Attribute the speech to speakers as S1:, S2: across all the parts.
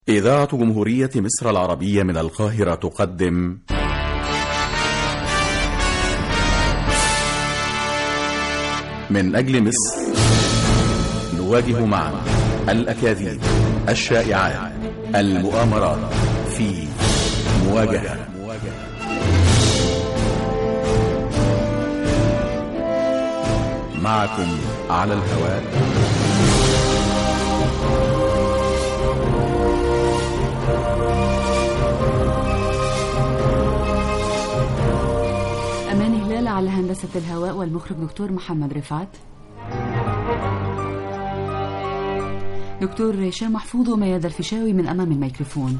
S1: إذاعة جمهورية مصر العربية من القاهرة تقدم من أجل مصر نواجه معا الأكاذيب الشائعات المؤامرات في مواجهة معكم على الهواء
S2: أمان هلال على هندسة الهواء والمخرج دكتور محمد رفعت دكتور هشام محفوظ وميادة الفيشاوي من أمام الميكروفون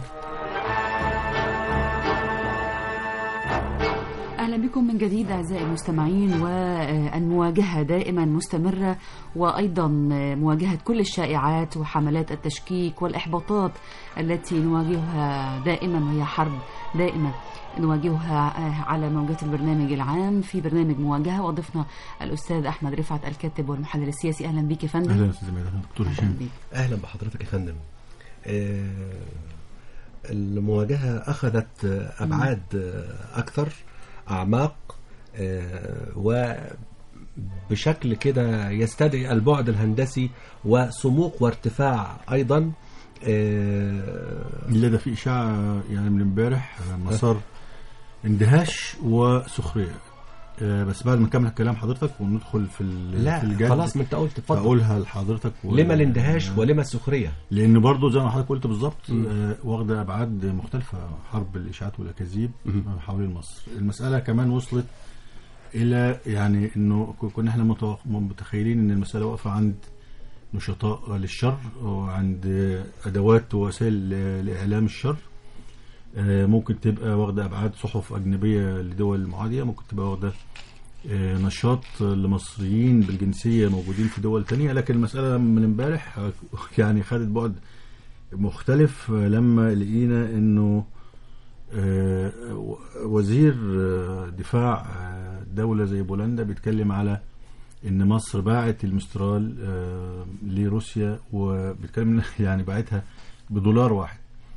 S2: أهلا بكم من جديد أعزائي المستمعين والمواجهة دائما مستمرة وأيضا مواجهة كل الشائعات وحملات التشكيك والإحباطات التي نواجهها دائما وهي حرب دائمة نواجهها على موجات البرنامج العام في برنامج مواجهة وضفنا الأستاذ أحمد رفعت الكاتب والمحلل السياسي أهلا بك يا فندم
S3: اهلا استاذ ميادة دكتور
S2: أهلا
S3: هشام
S2: بك
S4: اهلا بحضرتك يا فندم آه، المواجهه اخذت آه، ابعاد آه، اكثر اعماق آه، وبشكل كده يستدعي البعد الهندسي وسموق وارتفاع ايضا آه،
S3: اللي ده في اشاعه يعني من امبارح آه، مسار اندهاش وسخريه آه، بس بعد ما نكمل كلام حضرتك وندخل في ال- في
S4: لا
S3: الجد
S4: خلاص ما انت قلت اتفضل
S3: اقولها لحضرتك و...
S4: لما الاندهاش
S3: آه،
S4: ولما السخريه
S3: لان برضو زي ما حضرتك قلت بالظبط
S4: مم.
S3: آه، واخده ابعاد مختلفه حرب الاشاعات والاكاذيب حوالين مصر المساله كمان وصلت الى يعني انه ك- كنا احنا متوق- متخيلين ان المساله واقفه عند نشطاء للشر وعند ادوات ووسائل لاعلام الشر آه، ممكن تبقى واخده ابعاد صحف اجنبيه لدول معاديه ممكن تبقى واخده آه، نشاط لمصريين بالجنسيه موجودين في دول تانية لكن المساله من امبارح آه، يعني خدت بعد مختلف آه، لما لقينا انه آه، و- وزير آه، دفاع آه، دولة زي بولندا بيتكلم على ان مصر باعت المسترال آه، لروسيا وبيتكلم إن- يعني باعتها بدولار واحد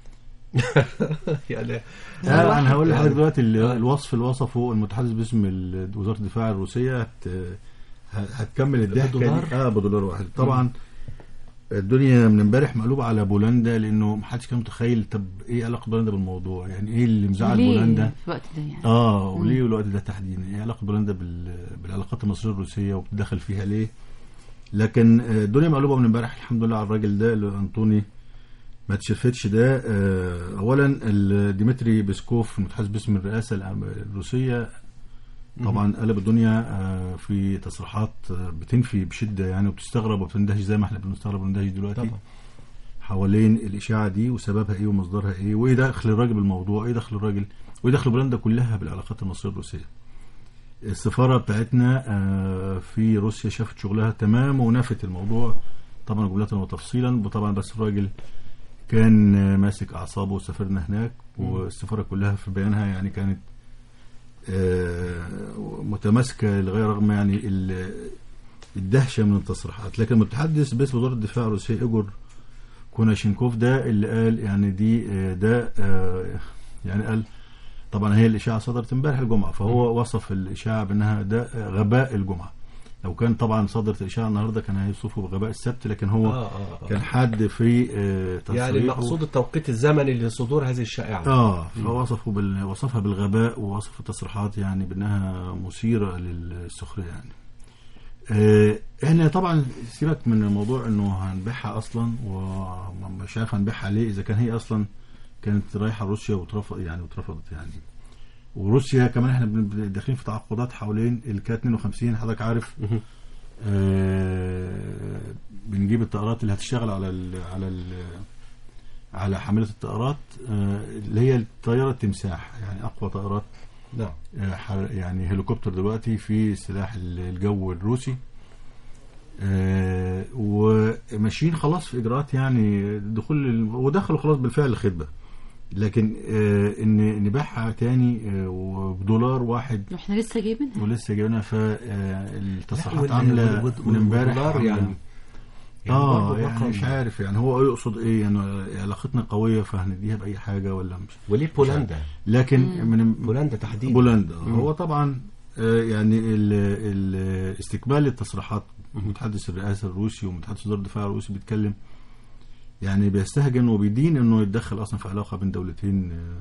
S4: يعني
S3: آه انا هقول لحضرتك
S4: يعني-
S3: دلوقتي ال-
S4: آه.
S3: الوصف اللي وصفه المتحدث باسم ال- وزاره الدفاع الروسيه هت ه- هتكمل الضحكه
S4: بدولار؟
S3: دي اه بدولار واحد طبعا الدنيا من امبارح مقلوبه على بولندا لانه محدش كان متخيل طب ايه علاقه بولندا بالموضوع يعني ايه اللي مزعل
S2: ليه
S3: بولندا
S2: في الوقت ده يعني
S3: اه وليه الوقت ده تحديدا ايه علاقه بولندا بال... بالعلاقات المصريه الروسيه وبتدخل فيها ليه لكن آه، الدنيا مقلوبه من امبارح الحمد لله على الراجل ده اللي انطوني ما تشفتش ده آه، اولا ال- ديمتري بيسكوف المتحدث باسم الرئاسه الأم- الروسيه طبعا قلب الدنيا آه، في تصريحات آه، بتنفي بشده يعني وبتستغرب وبتندهش زي ما احنا بنستغرب وبندهش دلوقتي
S4: طبعا
S3: حوالين الاشاعه دي وسببها ايه ومصدرها ايه وايه دخل الراجل بالموضوع ايه دخل الراجل وايه دخل بولندا كلها بالعلاقات المصريه الروسيه السفاره بتاعتنا آه، في روسيا شافت شغلها تمام ونفت الموضوع طبعا جملة وتفصيلا وطبعا بس الراجل كان آه، ماسك اعصابه وسافرنا هناك والسفاره كلها في بيانها يعني كانت آه، متماسكه لغايه رغم يعني ال- الدهشه من التصريحات لكن المتحدث باسم وزاره الدفاع الروسيه ايجور كوناشينكوف ده اللي قال يعني دي آه، ده آه، يعني قال طبعا هي الاشاعه صدرت امبارح الجمعه فهو وصف الاشاعه بانها ده آه، غباء الجمعه لو كان طبعا صدرت الاشاعه النهارده كان هيوصفه بغباء السبت لكن هو
S4: آه آه آه.
S3: كان حد في آه، تصريحه
S4: يعني المقصود التوقيت الزمني لصدور هذه الشائعه
S3: اه فوصفوا بال... وصفها بالغباء ووصف التصريحات يعني بانها مثيره للسخريه يعني آه احنا طبعا سيبك من الموضوع انه هنبيعها اصلا ومش عارف هنبيعها ليه اذا كان هي اصلا كانت رايحه روسيا واترفض يعني واترفضت يعني وروسيا كمان احنا بن- داخلين في تعاقدات حوالين الكات 52 حضرتك عارف
S4: مهم.
S3: آه بنجيب الطائرات اللي هتشتغل على ال على ال على حاملة الطائرات آه اللي هي طيارة تمساح يعني أقوى طائرات
S4: نعم
S3: آه ح- يعني هليكوبتر دلوقتي في سلاح ال- الجو الروسي آه وماشيين خلاص في إجراءات يعني دخول ال- ودخلوا خلاص بالفعل الخدمة لكن آه ان نبيعها تاني آه وبدولار واحد
S2: احنا لسه جايبينها
S3: ولسه جايبينها فالتصريحات
S4: وال-
S3: عامله
S4: وال-
S3: من امبارح
S4: والدولار
S3: عاملة-
S4: يعني يعني
S3: اه
S4: برضه
S3: يعني
S4: رقم-
S3: مش عارف يعني هو يقصد ايه يعني علاقتنا قويه فهنديها باي حاجه ولا مش
S4: وليه بولندا
S3: لكن من
S4: بولندا تحديدا
S3: بولندا هو طبعا آه، يعني ال- ال- استكمال التصريحات متحدث الرئاسه الروسي ومتحدث وزاره الدفاع الروسي بيتكلم يعني بيستهجن وبيدين انه يتدخل اصلا في علاقه بين دولتين آه،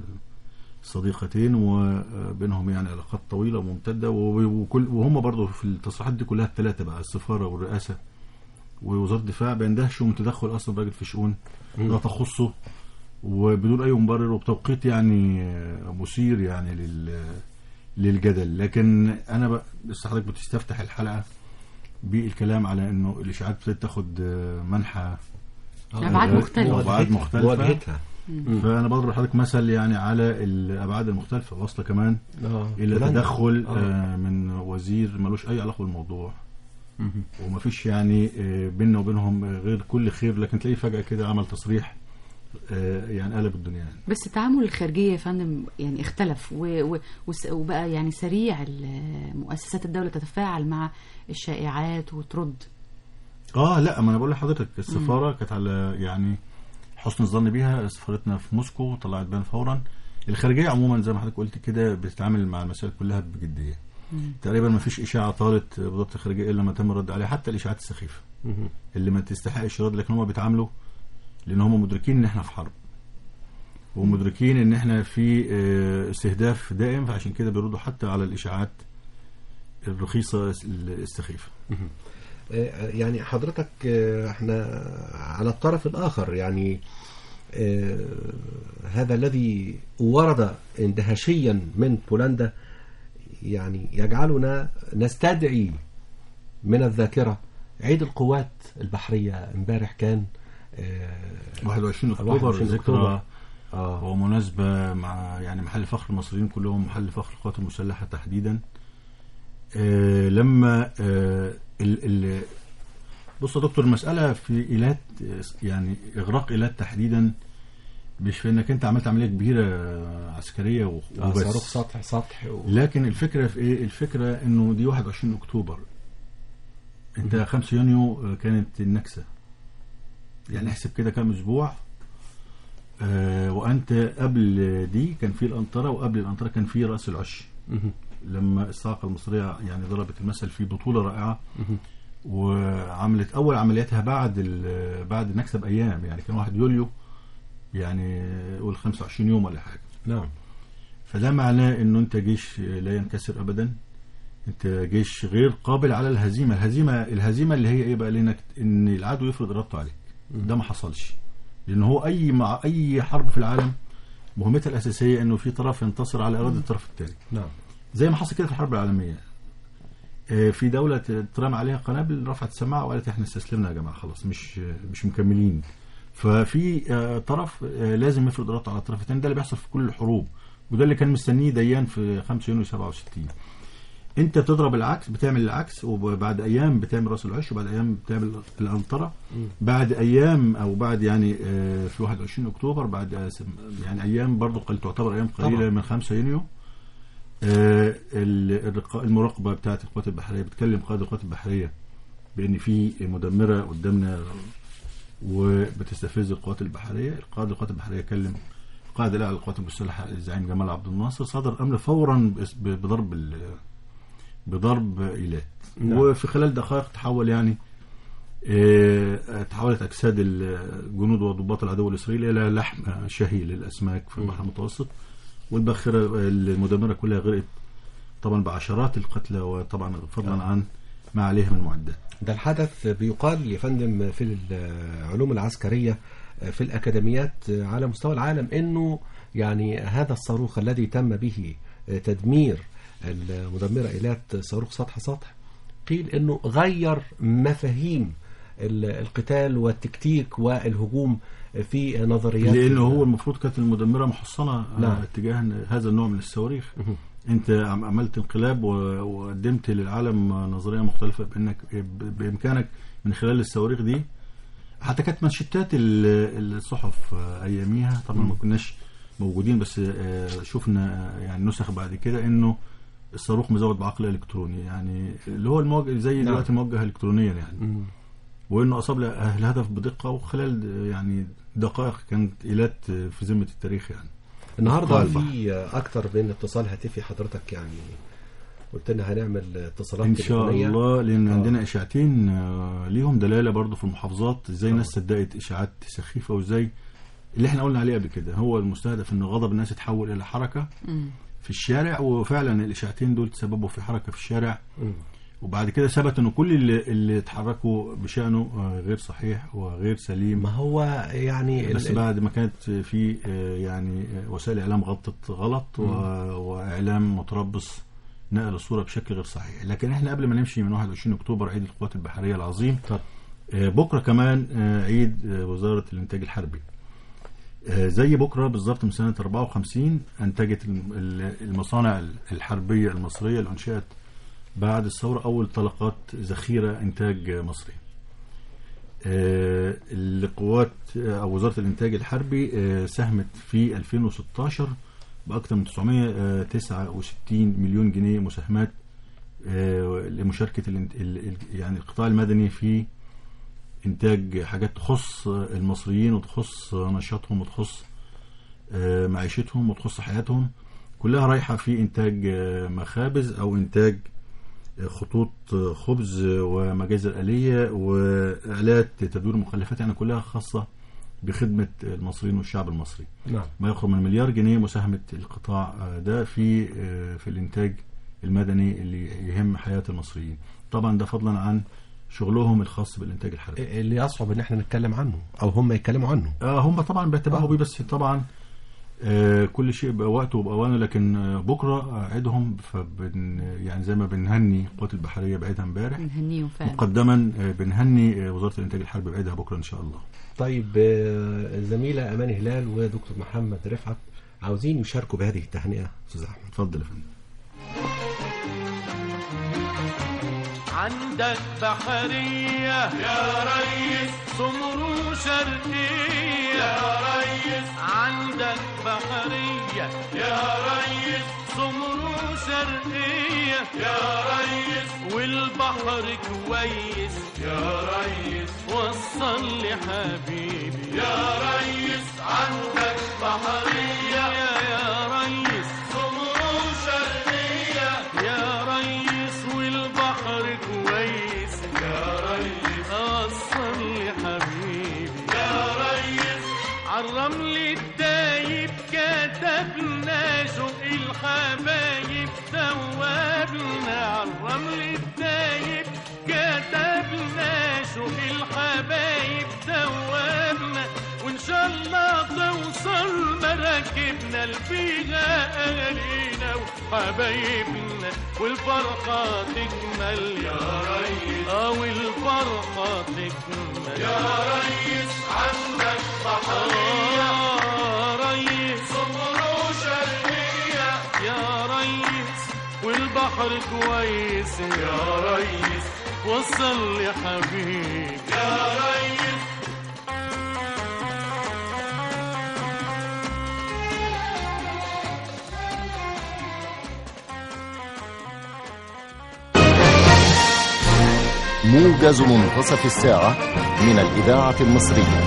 S3: صديقتين وبينهم يعني علاقات طويله وممتده و- وكل وهم برضه في التصريحات دي كلها الثلاثه بقى السفاره والرئاسه ووزاره الدفاع بيندهشوا من تدخل اصلا راجل في شؤون لا تخصه وبدون اي مبرر وبتوقيت يعني آه، مثير يعني لل للجدل لكن انا بقى لسه حضرتك بتستفتح الحلقه بالكلام على انه الاشاعات ابتدت تاخد آه، منحى
S2: أبعاد
S3: آه،
S2: مختلفة.
S3: وابعاد مختلفه
S4: مواجهتها
S3: فانا بضرب لحضرتك مثل يعني على الابعاد المختلفه واصله كمان
S4: اه
S3: الى
S4: بولندا.
S3: تدخل
S4: آه.
S3: آه، من وزير ملوش اي علاقه بالموضوع ومفيش يعني آه، بيننا وبينهم غير كل خير لكن تلاقيه فجاه كده عمل تصريح آه، يعني قلب الدنيا يعني.
S2: بس التعامل الخارجية يا فندم يعني اختلف و... و... وس- وبقى يعني سريع ال- مؤسسات الدولة تتفاعل مع الشائعات وترد
S3: اه لا ما انا بقول لحضرتك السفاره كانت على يعني حسن الظن بيها سفارتنا في موسكو طلعت بيان فورا الخارجيه عموما زي ما حضرتك قلت كده بتتعامل مع المسائل كلها بجديه تقريبا ما فيش اشاعه طالت وزاره الخارجيه الا ما تم الرد عليها حتى الاشاعات السخيفه
S4: مهم.
S3: اللي ما تستحقش رد لكن هم بيتعاملوا لان هم مدركين ان احنا في حرب ومدركين ان احنا في آه، استهداف دائم فعشان كده بيردوا حتى على الاشاعات الرخيصه السخيفه
S4: آه، يعني حضرتك آه، احنا على الطرف الآخر يعني آه، هذا الذي ورد اندهاشيا من بولندا يعني يجعلنا نستدعي من الذاكرة عيد القوات البحرية امبارح كان آه،
S3: 21 اكتوبر
S4: 21
S3: ذكرى
S4: أكتوبر. اه
S3: ومناسبة مع يعني محل فخر المصريين كلهم محل فخر القوات المسلحة تحديدا آه لما آه ال ال بص يا دكتور المسألة في إيلات آه، يعني إغراق إيلات تحديدا مش في إنك أنت عملت عملية كبيرة آه، عسكرية و-
S4: آه،
S3: وبس
S4: صاروخ سطح سطح و...
S3: لكن الفكرة في إيه؟ الفكرة إنه دي 21 أكتوبر أنت 5 يونيو آه، كانت النكسة يعني احسب كده كام أسبوع آه وأنت قبل دي كان في الأنطرة وقبل الأنطرة كان في رأس العش
S4: مهم.
S3: لما الصاعقة المصرية يعني ضربت المثل في بطولة رائعة
S4: مهم.
S3: وعملت أول عملياتها بعد ال- بعد النكسة بأيام يعني كان 1 يوليو يعني قول 25 يوم ولا حاجة
S4: نعم
S3: فده معناه انه انت جيش لا ينكسر ابدا انت جيش غير قابل على الهزيمه الهزيمه الهزيمه اللي هي ايه بقى لانك ان العدو يفرض ارادته عليك ده ما حصلش لان هو اي مع اي حرب في العالم مهمتها الاساسيه انه في طرف ينتصر على اراده الطرف الثاني
S4: نعم
S3: زي ما حصل كده في الحرب العالميه آه، في دولة اترمى عليها قنابل رفعت السماعة وقالت احنا استسلمنا يا جماعة خلاص مش مش مكملين ففي آه، طرف آه، لازم يفرض ارادته على الطرف الثاني ده اللي بيحصل في كل الحروب وده اللي كان مستنيه ديان في 5 يونيو 67 انت بتضرب العكس بتعمل العكس وبعد ايام بتعمل راس العش وبعد ايام بتعمل الانطره بعد ايام او بعد يعني آه، في 21 اكتوبر بعد آه، سم- يعني ايام برضو قل تعتبر ايام قليله
S4: طبعا.
S3: من 5 يونيو آه، ال- الرقا- المراقبه بتاعت القوات البحريه بتكلم قائد القوات البحريه بان في مدمره قدامنا وبتستفز القوات البحريه قائد القوات البحريه كلم قائد الاعلى للقوات المسلحه الزعيم جمال عبد الناصر صدر امر فورا بس- ب- بضرب ال- بضرب ايلات
S4: نعم.
S3: وفي خلال دقائق تحول يعني آه، تحولت اجساد الجنود وضباط العدو الاسرائيلي الى لحم شهي للاسماك في البحر المتوسط والباخره المدمره كلها غرقت طبعا بعشرات القتلى وطبعا فضلا عن ما عليها من معدات
S4: ده الحدث بيقال يا فندم في العلوم العسكرية في الأكاديميات على مستوى العالم أنه يعني هذا الصاروخ الذي تم به تدمير المدمرة إيلات صاروخ سطح سطح قيل أنه غير مفاهيم ال- القتال والتكتيك والهجوم في نظريات
S3: لانه هو المفروض كانت المدمره محصنه
S4: نعم.
S3: نعم. اتجاه هذا النوع من الصواريخ
S4: مهم.
S3: انت عم- عملت انقلاب و- وقدمت للعالم نظريه مختلفه بانك ب- بامكانك من خلال الصواريخ دي حتى كانت منشطات ال- الصحف آه، اياميها طبعا ما كناش موجودين بس آه، شفنا آه، يعني نسخ بعد كده انه الصاروخ مزود بعقل الكتروني يعني اللي هو الموجه زي
S4: نعم.
S3: دلوقتي موجه الكترونيا يعني
S4: مم.
S3: وانه اصاب الهدف بدقه وخلال يعني دقائق كانت ايلات في ذمه التاريخ يعني
S4: النهارده
S3: قلبة.
S4: في اكتر من اتصال هاتفي حضرتك يعني قلت لنا هنعمل اتصالات
S3: ان شاء
S4: تليفونية.
S3: الله لان
S4: آه.
S3: عندنا اشاعتين آه، ليهم دلاله برضو في المحافظات ازاي
S4: آه.
S3: الناس صدقت اشاعات سخيفه وازاي اللي احنا قلنا عليه قبل كده هو المستهدف ان غضب الناس يتحول الى حركه
S2: مم.
S3: في الشارع وفعلا الاشاعتين دول تسببوا في حركه في الشارع
S4: مم.
S3: وبعد كده ثبت ان كل اللي, اللي اتحركوا بشانه آه، غير صحيح وغير سليم
S4: ما هو يعني
S3: بس
S4: ال-
S3: بعد ما كانت في آه، يعني آه، وسائل اعلام غطت غلط و- واعلام متربص نقل الصوره بشكل غير صحيح لكن احنا قبل ما نمشي من 21 اكتوبر عيد القوات البحريه العظيم
S4: طب.
S3: آه، بكره كمان آه، عيد آه، وزاره الانتاج الحربي آه، زي بكره بالظبط من سنه 54 انتجت الم- ال- المصانع الحربيه المصريه اللي انشئت بعد الثوره اول طلقات ذخيره انتاج مصري آه، القوات آه، او وزاره الانتاج الحربي آه، ساهمت في 2016 باكثر من 969 مليون جنيه مساهمات آه، لمشاركه الانت- ال- ال- يعني القطاع المدني في انتاج حاجات تخص المصريين وتخص نشاطهم وتخص آه، معيشتهم وتخص حياتهم كلها رايحه في انتاج آه، مخابز او انتاج آه، خطوط آه، خبز ومجازر آلية وآلات تدوير مخلفات يعني كلها خاصة بخدمة المصريين والشعب المصري
S4: نعم
S3: ما يقرب من مليار جنيه مساهمة القطاع آه، ده في آه، في الإنتاج المدني اللي يهم حياة المصريين طبعا ده فضلا عن شغلهم الخاص بالإنتاج الحربي
S4: اللي يصعب ان احنا نتكلم عنه او هم يتكلموا عنه
S3: آه هم طبعا بيتباهوا بيه بس طبعا آه كل شيء بوقته وبأوانه لكن آه بكرة آه، عيدهم فبن يعني زي ما بنهني القوات البحرية بعيدها امبارح
S2: بنهنيهم فعلا
S3: مقدما آه، بنهني آه، وزارة الإنتاج الحربي بعيدها بكرة إن شاء الله
S4: طيب آه، الزميله امان هلال ودكتور محمد رفعت عاوزين يشاركوا بهذه التهنئه استاذ احمد
S3: اتفضل يا فندم
S5: عندك بحرية يا ريس سمر شرقية يا ريس عندك بحرية يا ريس سمر شرقية يا ريس والبحر كويس يا ريس وصل لي حبيبي يا ريس عندك بحرية يا يا ريس سمر شرقية يا ريس والبحر كويس يا ريس وصل لي حبيبي يا ريس عالرمل الدايب كتبنا شوق الحبايب ثوابنا عالرمل الدايب كتبنا شوق الحبايب ثوابنا وان شاء الله توصل مراكبنا لفيها اهالينا وحبايبنا والفرحه تكمل يا ريس اه والفرحه تكمل يا ريس عندك بحريه يا ريس صبروا شرقيه يا ريس والبحر كويس يا ريس وصل لي حبيبي يا ريس
S6: موجز منتصف الساعة من الإذاعة المصرية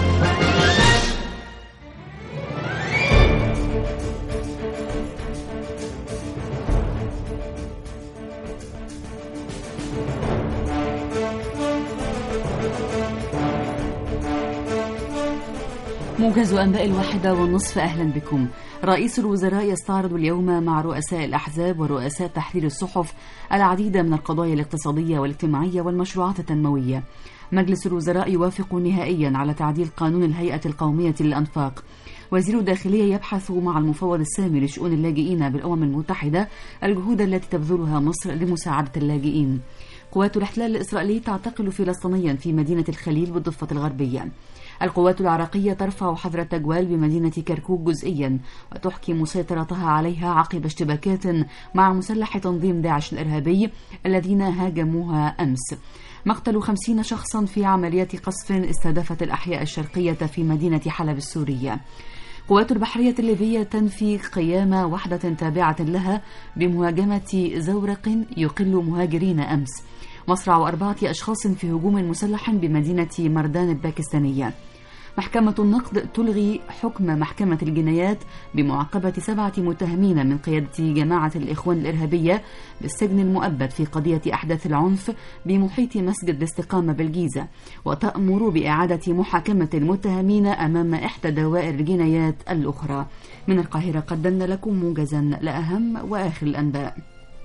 S2: موجز أنباء الواحدة والنصف أهلا بكم رئيس الوزراء يستعرض اليوم مع رؤساء الأحزاب ورؤساء تحرير الصحف العديد من القضايا الاقتصادية والاجتماعية والمشروعات التنموية مجلس الوزراء يوافق نهائيا على تعديل قانون الهيئة القومية للأنفاق وزير الداخلية يبحث مع المفوض السامي لشؤون اللاجئين بالأمم المتحدة الجهود التي تبذلها مصر لمساعدة اللاجئين قوات الاحتلال الإسرائيلي تعتقل فلسطينيا في مدينة الخليل بالضفة الغربية القوات العراقية ترفع حظر التجوال بمدينة كركوك جزئيا وتحكم سيطرتها عليها عقب اشتباكات مع مسلح تنظيم داعش الإرهابي الذين هاجموها أمس مقتل خمسين شخصا في عمليات قصف استهدفت الأحياء الشرقية في مدينة حلب السورية قوات البحرية الليبية تنفي قيام وحدة تابعة لها بمهاجمة زورق يقل مهاجرين أمس مصرع أربعة أشخاص في هجوم مسلح بمدينة مردان الباكستانية محكمة النقد تلغي حكم محكمة الجنايات بمعاقبة سبعة متهمين من قيادة جماعة الإخوان الإرهابية بالسجن المؤبد في قضية أحداث العنف بمحيط مسجد الاستقامة بالجيزة وتأمر بإعادة محاكمة المتهمين أمام إحدى دوائر الجنايات الأخرى من القاهرة قدمنا لكم موجزا لأهم وآخر الأنباء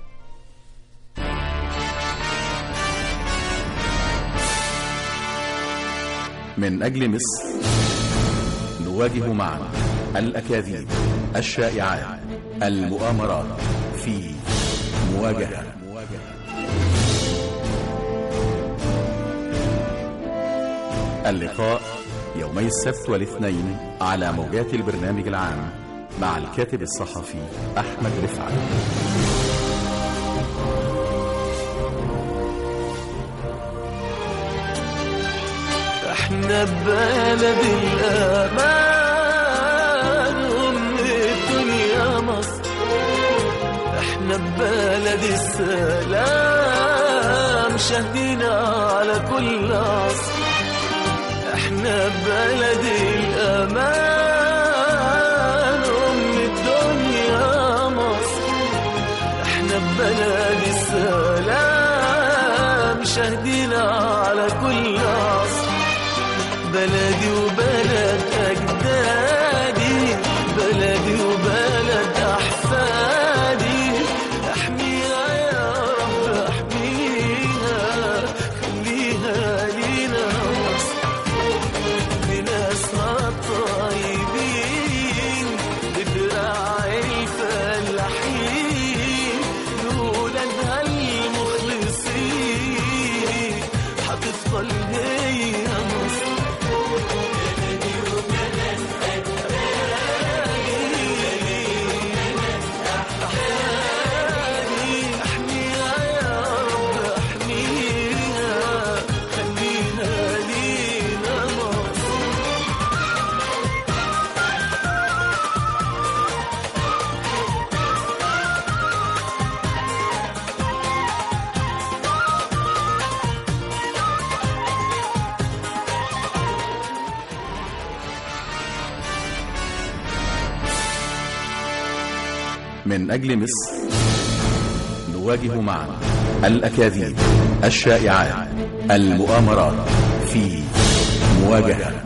S1: من أجل مصر نواجه معا الأكاذيب الشائعات المؤامرات في مواجهة اللقاء يومي السبت والاثنين على موجات البرنامج العام مع الكاتب الصحفي أحمد رفعت
S5: احنا ببلد الامان ام الدنيا مصر احنا ببلد السلام شاهدين على كل عصر احنا ببلد الامان ام الدنيا مصر احنا ببلد السلام شاهدين على كل عصر بلدي وبلد أجدادي بلدي وبلد أحفادي احميها يا رب احميها خليها لينا مصر بناسها الطيبين بدراع الفلاحين لولادها المخلصين هتفضل هي مصر احميها يا رب احميها خليها لينا مصر
S1: من أجل مصر نواجه معا الأكاذيب الشائعات المؤامرات في مواجهة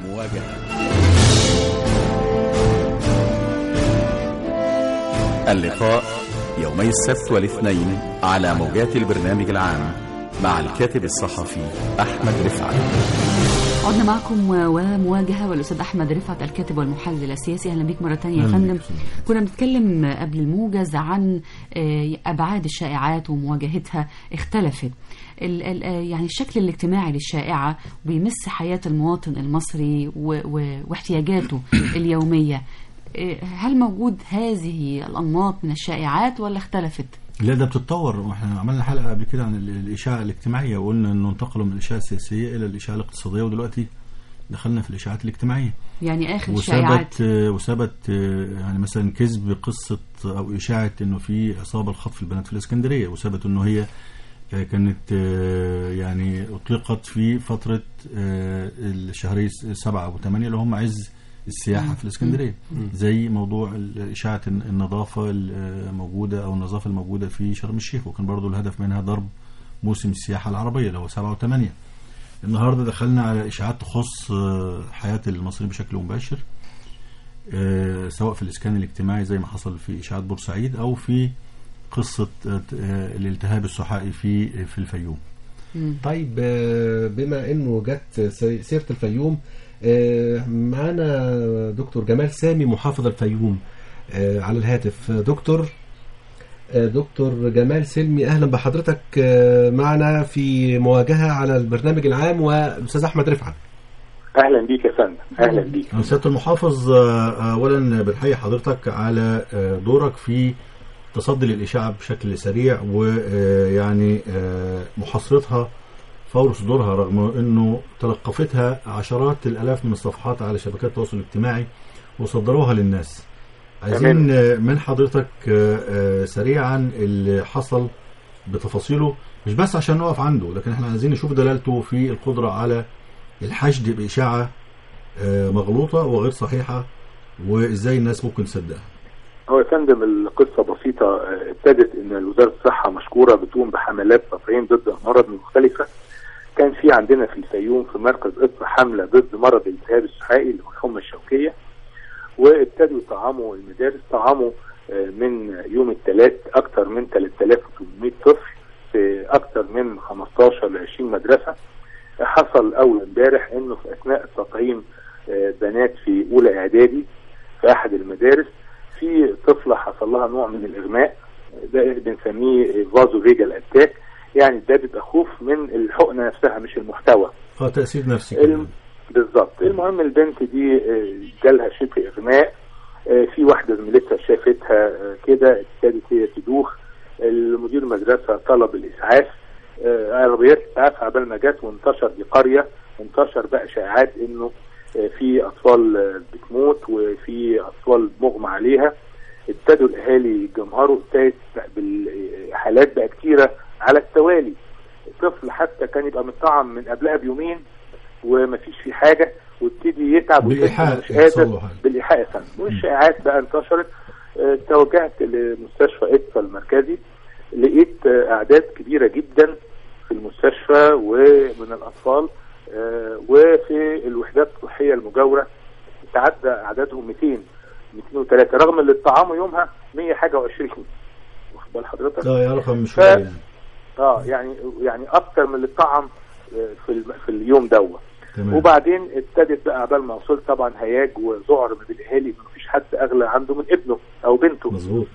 S1: اللقاء يومي السبت والاثنين على موجات البرنامج العام مع الكاتب الصحفي أحمد رفعت
S2: عدنا معكم ومواجهة والأستاذ أحمد رفعت الكاتب والمحلل السياسي أهلا بك مرة تانية يا
S3: أهلا
S2: فندم
S3: بك.
S2: كنا بنتكلم قبل الموجز عن آه، أبعاد الشائعات ومواجهتها اختلفت ال- ال- آه، يعني الشكل الاجتماعي للشائعة بيمس حياة المواطن المصري و- و- واحتياجاته اليومية آه، هل موجود هذه الأنماط من الشائعات ولا اختلفت؟
S3: لا ده بتتطور واحنا عملنا حلقه قبل كده عن ال- الاشاعه الاجتماعيه وقلنا انه انتقلوا من الاشاعه السياسيه الى الاشاعه الاقتصاديه ودلوقتي دخلنا في الاشاعات الاجتماعيه
S2: يعني آخر الشائعات
S3: وثبت وثبت يعني مثلا كذب قصه او اشاعه انه في عصابه لخطف البنات في الاسكندريه وثبت انه هي كانت يعني اطلقت في فتره الشهرين سبعه او ثمانيه اللي هم عز السياحه في الاسكندريه زي موضوع اشاعه النظافه الموجوده او النظافه الموجوده في شرم الشيخ وكان برضو الهدف منها ضرب موسم السياحه العربيه اللي هو سبعه وثمانيه النهارده دخلنا على اشاعات تخص آه، حياه المصريين بشكل مباشر آه، سواء في الاسكان الاجتماعي زي ما حصل في اشاعات بورسعيد او في قصه آه، آه، الالتهاب السحائي في في الفيوم
S4: طيب آه، بما انه جت سي- سيره الفيوم آه، معانا دكتور جمال سامي محافظ الفيوم آه، على الهاتف آه، دكتور آه، دكتور جمال سلمي اهلا بحضرتك آه، معنا في مواجهه على البرنامج العام والاستاذ احمد رفعت
S7: اهلا بيك يا فندم اهلا بيك
S3: أنا سياده المحافظ آه، اولا بنحيي حضرتك على آه، دورك في تصدي للاشاعه بشكل سريع ويعني محاصرتها فور صدورها رغم انه تلقفتها عشرات الالاف من الصفحات على شبكات التواصل الاجتماعي وصدروها للناس عايزين
S7: تمام.
S3: آه، من حضرتك آه، آه، سريعا اللي حصل بتفاصيله مش بس عشان نقف عنده لكن احنا عايزين نشوف دلالته في القدرة على الحشد بإشاعة آه، مغلوطة وغير صحيحة وازاي الناس ممكن تصدقها
S7: هو يا فندم القصه بسيطه آه، ابتدت ان وزاره الصحه مشكوره بتقوم بحملات تطعيم ضد امراض مختلفه كان في عندنا في الفيوم في مركز قطر حمله ضد مرض الالتهاب السحائي اللي هو الحمى الشوكيه وابتدوا يطعموا المدارس طعموا آه، من يوم الثلاث اكثر من 3800 طفل في اكثر من 15 ل 20 مدرسه حصل اول امبارح انه في اثناء التطعيم آه، بنات في اولى اعدادي في احد المدارس في طفله حصل لها نوع من الاغماء ده بنسميه فازو فيجال اتاك يعني ده بيبقى خوف من الحقنه نفسها مش المحتوى
S3: اه تأثير نفسي
S7: الم...
S3: كمان
S7: بالظبط المهم البنت دي آه، جالها شبه اغماء آه، في واحده زميلتها شافتها آه، كده ابتدت هي تدوخ المدير المدرسه طلب الاسعاف آه، عربيات اسعاف عبال ما جت وانتشر دي قريه انتشر بقى شائعات انه آه، في اطفال آه، بتموت وفي اطفال مغمى عليها ابتدوا الاهالي يجمهروا ابتدت بقى بالحالات بقى كتيره على التوالي طفل حتى كان يبقى مطعم من قبلها بيومين ومفيش فيه حاجه وابتدي يتعب ويحس
S3: بالإيحاء
S7: إنه مش
S3: يحصل
S7: قادر
S3: له حاجة.
S7: بالايحاء يا فندم والشائعات بقى انتشرت آه، توجهت لمستشفى إدفا المركزي لقيت آه، اعداد كبيره جدا في المستشفى ومن الاطفال آه، وفي الوحدات الصحيه المجاوره تعدى اعدادهم 200 203 رغم اللي اتطعموا يومها 100 حاجه و20 واخد بال حضرتك؟
S3: لا يا رقم مش
S7: ف-
S3: قليل يعني
S7: اه يعني يعني اكتر من اللي اتطعم آه، في الم- في اليوم دوت
S3: تمام
S7: وبعدين ابتدت بقى عبال ما وصلت طبعا هياج وذعر من الاهالي ما فيش حد اغلى عنده من ابنه او بنته
S3: مظبوط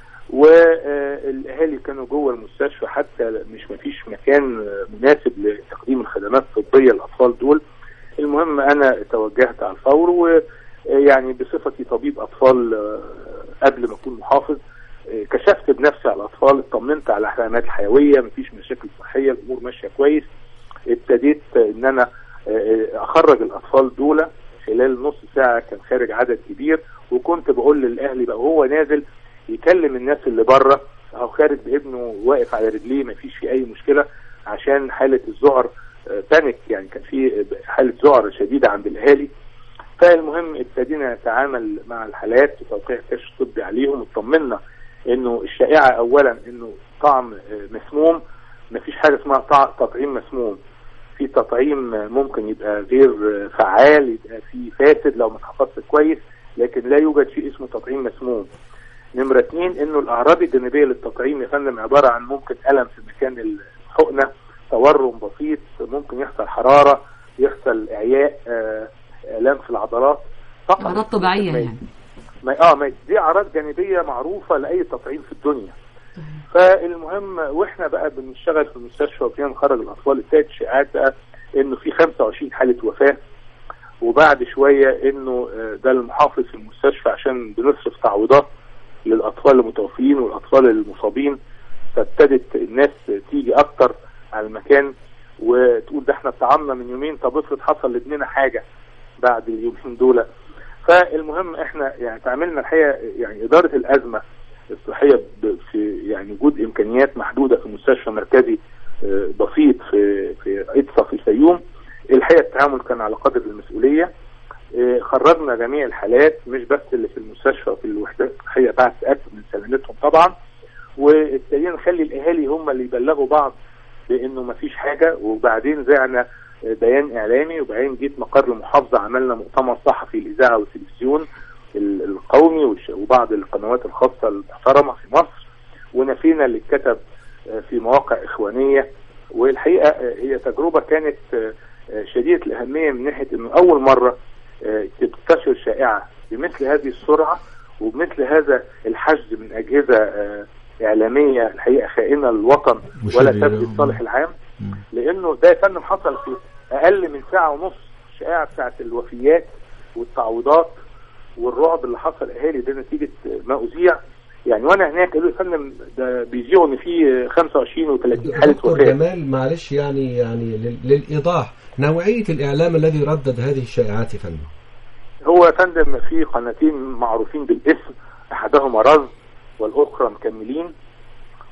S7: والاهالي كانوا جوه المستشفى حتى مش ما فيش مكان آه، مناسب لتقديم الخدمات الطبيه للاطفال دول المهم انا توجهت على الفور ويعني بصفتي طبيب اطفال آه، قبل ما اكون محافظ آه، كشفت بنفسي على الاطفال اطمنت على العلامات الحيويه مفيش مشاكل صحيه الامور ماشيه كويس ابتديت آه، ان انا آه، اخرج الاطفال دول خلال نص ساعه كان خارج عدد كبير وكنت بقول للاهلي بقى وهو نازل يكلم الناس اللي بره او خارج بابنه واقف على رجليه ما فيش فيه اي مشكله عشان حاله الذعر آه، بانيك يعني كان في حاله ذعر شديده عند الاهالي فالمهم ابتدينا نتعامل مع الحالات وتوقيع كشف طبي عليهم اطمنا انه الشائعه اولا انه طعم آه، مسموم مفيش حاجه اسمها طع- تطعيم مسموم في تطعيم آه، ممكن يبقى غير آه، فعال يبقى فيه فاسد لو ما اتحفظش كويس لكن لا يوجد شيء اسمه تطعيم مسموم نمرة اتنين انه الاعراض الجانبية للتطعيم يا فندم عبارة عن ممكن الم في مكان الحقنة تورم بسيط ممكن يحصل حرارة يحصل اعياء آه، الام في العضلات فقط
S2: أعراض طبيعية
S7: ما-
S2: يعني
S7: ما اه ما دي اعراض جانبيه معروفه لاي تطعيم في الدنيا فالمهم واحنا بقى بنشتغل في المستشفى وفينا نخرج الاطفال ابتدت شائعات بقى انه في 25 حاله وفاه وبعد شويه انه آه، ده المحافظ في المستشفى عشان بنصرف تعويضات للاطفال المتوفيين والاطفال المصابين فابتدت الناس تيجي اكتر على المكان وتقول ده احنا اتطعمنا من يومين طب افرض حصل لابننا حاجه بعد اليومين دول فالمهم احنا يعني تعاملنا الحقيقه يعني اداره الازمه الصحيه ب- في يعني وجود امكانيات محدوده في مستشفى مركزي آه، بسيط في في ادفا في الفيوم الحقيقه التعامل كان على قدر المسؤوليه آه، خرجنا جميع الحالات مش بس اللي في المستشفى وفي الوحدات الصحيه بعد تاكد من سلامتهم طبعا وابتدينا نخلي الاهالي هم اللي يبلغوا بعض بانه ما فيش حاجه وبعدين زعنا بيان اعلامي وبعدين جيت مقر المحافظه عملنا مؤتمر صحفي الاذاعه والتلفزيون ال- القومي والش- وبعض القنوات الخاصه المحترمه في مصر ونفينا اللي اتكتب آه، في مواقع اخوانيه والحقيقه آه، هي تجربه كانت آه، آه، شديده الاهميه من ناحيه انه اول مره آه، تنتشر شائعه بمثل هذه السرعه وبمثل هذا الحشد من اجهزه آه، اعلاميه الحقيقه خائنه للوطن ولا
S3: وشريرة.
S7: تبدي الصالح العام
S3: مم.
S7: لانه ده يا فندم حصل في اقل من ساعه ونص الشائعه بتاعت الوفيات والتعويضات والرعب اللي حصل اهالي ده نتيجه ما اذيع يعني وانا هناك قالوا لي يا فندم ده بيذيعوا ان في 25 و30 حاله
S4: دكتور
S7: وفاه
S4: جمال معلش يعني يعني لل- للإيضاح نوعية الإعلام الذي ردد هذه الشائعات يا فندم
S7: هو يا فندم في قناتين معروفين بالاسم احدهما رز والاخرى مكملين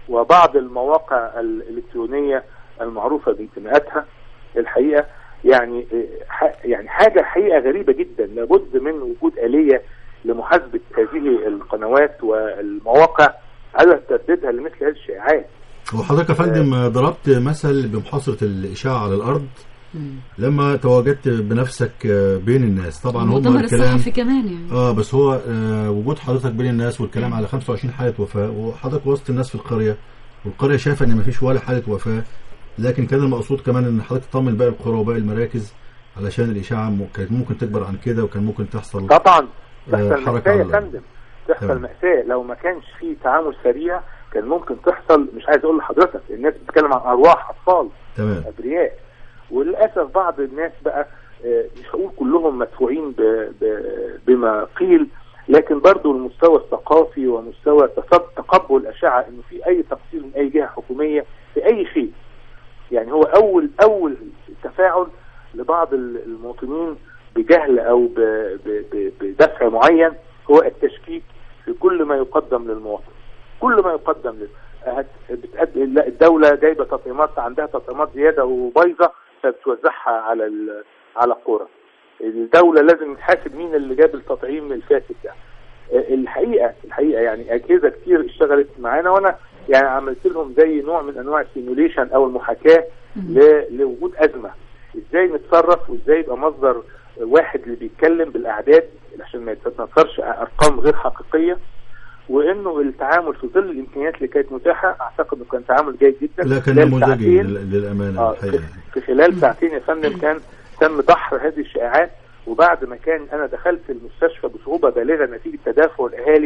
S7: وبعض المواقع الالكترونيه المعروفه بانتماءاتها الحقيقه يعني آه، ح- يعني حاجه حقيقه غريبه جدا لابد من وجود اليه لمحاسبه هذه القنوات والمواقع على ترديدها لمثل هذه الشائعات
S3: وحضرتك يا فندم ضربت مثل بمحاصرة الإشاعة على الأرض لما تواجدت بنفسك بين الناس طبعا هم
S2: المؤتمر
S3: الكلام
S2: الصحفي كمان يعني
S3: اه بس هو آه وجود حضرتك بين الناس والكلام على 25 حالة وفاة وحضرتك وسط الناس في القرية والقرية شايفة ان مفيش ولا حالة وفاة لكن كان المقصود كمان ان حضرتك تطمن باقي القرى وباقي المراكز علشان الإشاعة م- كانت ممكن تكبر عن كده وكان ممكن تحصل
S7: طبعا
S3: آه،
S7: تحصل
S3: حركة
S7: مأساة يا
S3: على-
S7: فندم تحصل
S3: تمام.
S7: مأساة لو ما كانش في تعامل سريع كان ممكن تحصل مش عايز اقول لحضرتك الناس بتتكلم عن ارواح اطفال
S3: تمام
S7: ابرياء وللاسف بعض الناس بقى آه، مش هقول كلهم مدفوعين ب- ب- بما قيل لكن برضو المستوى الثقافي ومستوى تص- تقبل الاشعه انه في اي تقصير من اي جهه حكوميه في اي شيء يعني هو اول اول تفاعل لبعض ال- المواطنين بجهل او ب- ب- ب- بدفع معين هو التشكيك في كل ما يقدم للمواطن كل ما يقدم له هت- بتأدي لا الدوله جايبه تطعيمات عندها تطعيمات زياده وبايظه فبتوزعها على ال- على القرى الدوله لازم تحاسب مين اللي جاب التطعيم الفاسد ده آه، الحقيقه الحقيقه يعني اجهزه كتير اشتغلت معانا وانا يعني عملت لهم زي نوع من انواع السيموليشن او المحاكاه ل- لوجود ازمه ازاي نتصرف وازاي يبقى مصدر واحد اللي بيتكلم بالاعداد عشان ما يتنصرش ارقام غير حقيقيه وانه التعامل في ظل الامكانيات اللي كانت متاحه اعتقد انه كان تعامل جيد جدا
S3: لا كان
S7: خلال
S3: نموذجي
S7: ساعتين-
S3: لل- للأمانة
S7: آه،
S3: الحقيقة
S7: في خلال ساعتين يا فندم كان تم دحر هذه الشائعات وبعد ما كان انا دخلت المستشفى بصعوبه بالغه نتيجه تدافع الاهالي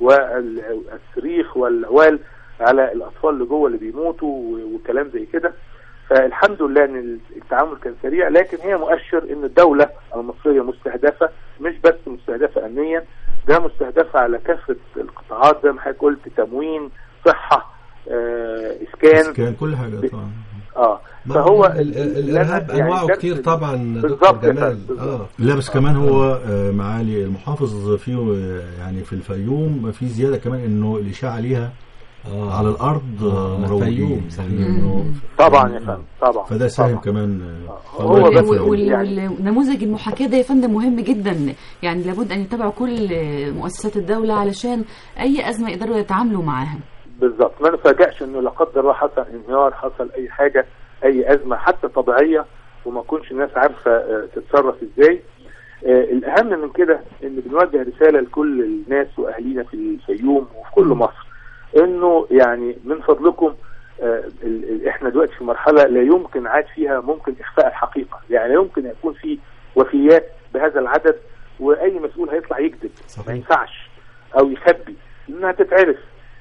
S7: والصريخ والهوال على الاطفال اللي جوه اللي بيموتوا و- وكلام زي كده فالحمد لله ان التعامل كان سريع لكن هي مؤشر ان الدوله المصريه مستهدفه مش بس مستهدفه امنيا ده مستهدفه على كافه القطاعات زي ما حضرتك قلت تموين صحه آه، اسكان
S3: كان كل حاجة طبعا
S7: اه
S4: ما
S7: فهو
S4: ال- ال- الارهاب
S7: يعني
S4: انواعه
S7: درس
S4: كتير
S7: ال-
S4: طبعا دكتور
S7: بالظبط يا
S4: جمال
S7: فندم،
S4: اه
S7: بالظبط.
S3: لا بس كمان هو آه، معالي المحافظ فيه آه، يعني في الفيوم في زيادة كمان انه الإشاعة ليها
S4: اه
S3: على الأرض آه،
S4: آه،
S3: مروجين
S4: الفيوم، صحيح.
S3: إنه-
S7: طبعا يا فندم طبعا
S3: فده ساهم
S7: طبعاً.
S3: كمان آه،
S7: هو
S3: الله
S7: بس
S3: يكفي.
S2: وال- وال-
S7: يعني-
S2: والنموذج المحاكاة ده يا فندم مهم جدا يعني لابد أن يتبعوا كل مؤسسات الدولة علشان أي أزمة يقدروا يتعاملوا معاها
S7: بالظبط ما نفاجئش انه لا قدر الله حصل انهيار حصل اي حاجه اي ازمه حتى طبيعيه وما تكونش الناس عارفه آه، تتصرف ازاي آه، الاهم من كده ان بنوجه رساله لكل الناس واهالينا في الفيوم وفي كل مصر انه يعني من فضلكم آه، ال- ال- احنا دلوقتي في مرحله لا يمكن عاد فيها ممكن اخفاء الحقيقه يعني لا يمكن يكون في وفيات بهذا العدد واي مسؤول هيطلع يكذب
S4: صحيح.
S7: ما ينفعش او يخبي لانها تتعرف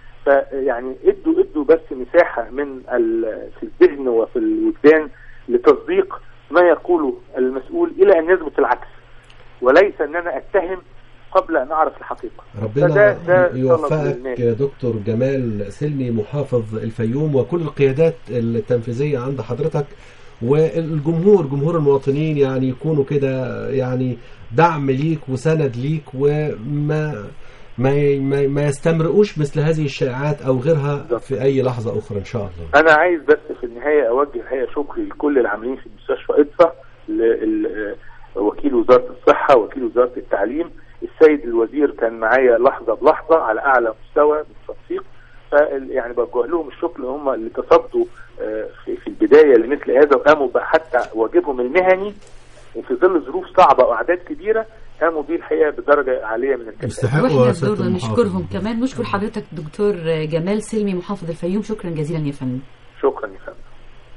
S7: فيعني ادوا ادوا بس مساحه من ال- في الذهن وفي الوجدان لتصديق ما يقوله المسؤول الى ان يثبت العكس وليس ان انا اتهم قبل ان اعرف الحقيقه
S4: ربنا
S7: فده- ده طلب
S4: يوفقك
S7: للناس.
S4: يا دكتور جمال سلمي محافظ الفيوم وكل القيادات التنفيذية عند حضرتك والجمهور جمهور المواطنين يعني يكونوا كده يعني دعم ليك وسند ليك وما ما ما, ما يستمرقوش مثل هذه الشائعات او غيرها
S7: بالظبط.
S4: في اي لحظة اخرى ان شاء الله
S7: انا عايز بس في النهايه اوجه هي شكري لكل العاملين في مستشفى اطفا ل- وكيل وزاره الصحه وكيل وزاره التعليم السيد الوزير كان معايا لحظه بلحظه على اعلى مستوى من التنسيق ف- يعني بوجه لهم الشكر ان هم اللي تصدوا آه، في في البدايه لمثل هذا وقاموا بقى حتى واجبهم المهني وفي ظل ظروف صعبه واعداد كبيره قاموا بيه الحقيقه بدرجه عاليه من الكفاءه
S3: يستحقوا
S2: واحنا
S3: سيادة
S2: بدورنا
S3: المحافظ.
S2: نشكرهم كمان نشكر حضرتك دكتور جمال سلمي محافظ الفيوم شكرا جزيلا يا فندم
S7: شكرا يا فندم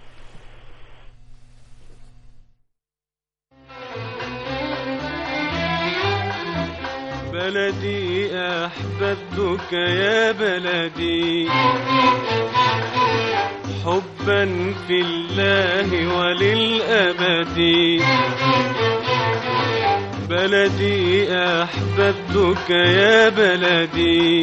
S5: بلدي أحببتك يا بلدي حبا في الله وللأبد بلدي أحببتك يا بلدي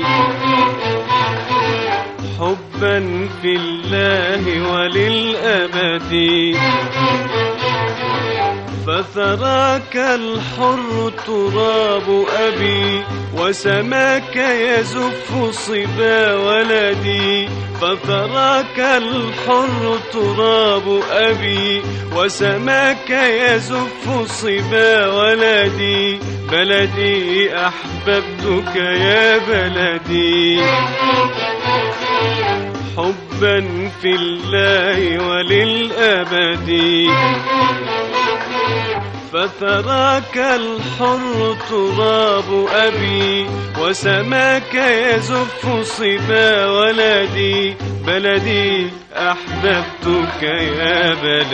S5: حبا في الله وللأبد فثراك الحر تراب أبي وسماك يزف صبا ولدي فثراك الحر تراب أبي وسماك يزف صبا ولدي بلدي أحببتك يا بلدي حبا في الله وللأبد فتراك الحر تراب أبي وسماك يزف صبا ولدي بلدي أحببتك يا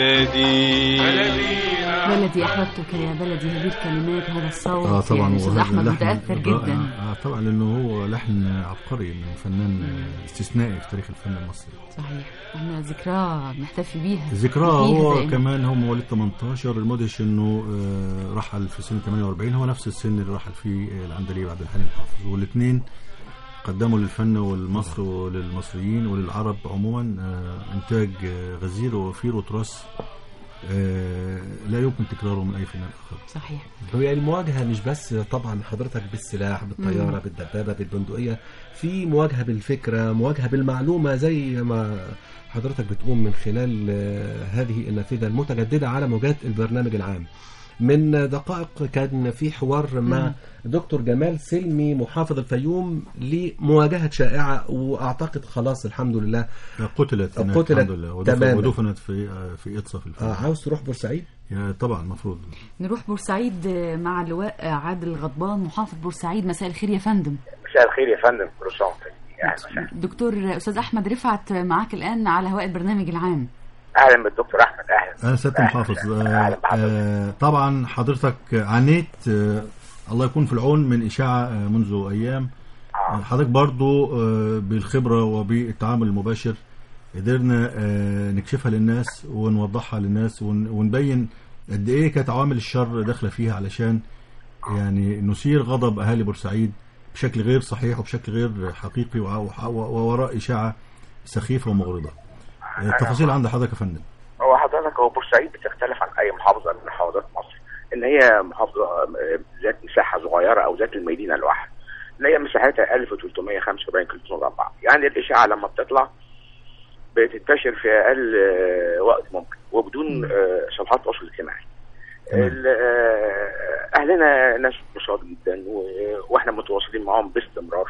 S5: بلدي
S2: بلدي احببتك يا بلدي هذه الكلمات هذا الصوت
S3: اه طبعا
S2: يعني استاذ
S3: وهذا
S2: احمد
S3: اللحن
S2: متاثر
S3: رائع.
S2: جدا
S3: آه طبعا لانه هو لحن عبقري من فنان آه، استثنائي في تاريخ الفن المصري
S2: صحيح احنا ذكراه نحتفي بيها
S3: ذكراه
S2: فيها
S3: هو
S2: دائماً.
S3: كمان هو مواليد 18 المدهش انه آه، رحل في سن 48 هو نفس السن اللي رحل فيه آه، العندليب عبد الحليم حافظ والاثنين قدموا للفن ولمصر وللمصريين وللعرب عموما آه، انتاج آه، غزير ووفير وتراث آه، لا يمكن تكراره من اي فنان اخر
S2: صحيح
S4: هي المواجهة مش بس طبعا حضرتك بالسلاح بالطيارة بالدبابة بالبندقية في مواجهة بالفكرة مواجهة بالمعلومة زي ما حضرتك بتقوم من خلال آه، هذه النافذة المتجددة على موجات البرنامج العام من دقائق كان في حوار مع دكتور جمال سلمي محافظ الفيوم لمواجهة شائعة وأعتقد خلاص الحمد لله
S3: قتلت هناك
S4: قتلت
S3: الحمد لله ودفن-
S4: تماماً.
S3: ودفنت في آه، في اطسا في الفيلم
S4: آه، عاوز تروح بورسعيد
S3: يا طبعا المفروض
S2: نروح بورسعيد مع اللواء عادل غضبان محافظ بورسعيد مساء الخير يا فندم
S8: مساء الخير يا فندم كل سنه وانت طيب. اهلا وسهلا
S2: دكتور استاذ احمد رفعت معاك الان على هواء البرنامج العام
S8: اهلا بالدكتور احمد اهلا
S3: انا سياده
S8: أهلاً
S3: المحافظ
S8: وسهلاً. اهلا
S3: آه،
S8: بحضرتك
S3: آه، طبعا حضرتك عانيت آه، الله يكون في العون من اشاعه آه، منذ ايام آه، حضرتك برضو آه، بالخبره وبالتعامل المباشر قدرنا آه، نكشفها للناس ونوضحها للناس ون- ونبين قد ايه كانت عوامل الشر داخله فيها علشان يعني نثير غضب اهالي بورسعيد بشكل غير صحيح وبشكل غير حقيقي وع- وع- ووراء اشاعه سخيفه ومغرضه آه، التفاصيل عند حضرتك يا فندم
S8: هو حضرتك هو بورسعيد بتختلف عن اي محافظه من محافظات مصر ان هي محافظه آه، ذات مساحه صغيره او ذات المدينه الواحده اللي هي مساحتها 1375 كيلو مربع يعني الاشاعه لما بتطلع بتنتشر في اقل آه، وقت ممكن وبدون آه، صفحات تواصل اجتماعي
S3: تمام.
S8: ال- آه، اهلنا ناس بساط جدا و- واحنا متواصلين معاهم باستمرار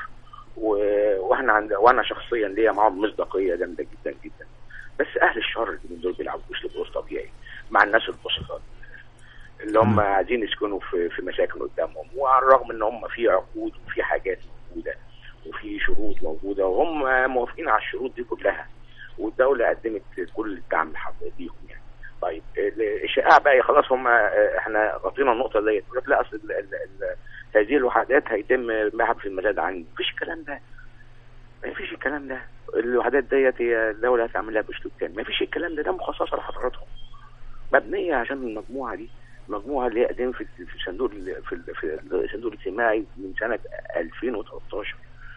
S8: و- واحنا عند وانا شخصيا ليا معاهم مصداقيه جامده جدا جدا بس اهل الشر اللي دول بيلعبوا باسلوب غير طبيعي مع الناس البسطاء اللي هم
S3: تمام.
S8: عايزين يسكنوا في في مساكن قدامهم وعلى الرغم ان هم في عقود وفي حاجات موجوده وفي شروط موجوده وهم موافقين على الشروط دي كلها والدوله قدمت كل الدعم الحق- ليهم يعني طيب الشائعه بقى خلاص هم احنا غطينا النقطه ديت يقول لك لا اصل ال- ال- ال- هذه الوحدات هيتم بيعها في المزاد عني مفيش الكلام ده ما فيش الكلام ده الوحدات ديت هي الدوله هتعملها باسلوب تاني ما فيش الكلام ده ده مخصصه لحضراتهم مبنيه عشان المجموعه دي المجموعه اللي هي قدمت في في صندوق ال- في ال- في الصندوق الاجتماعي من سنه 2013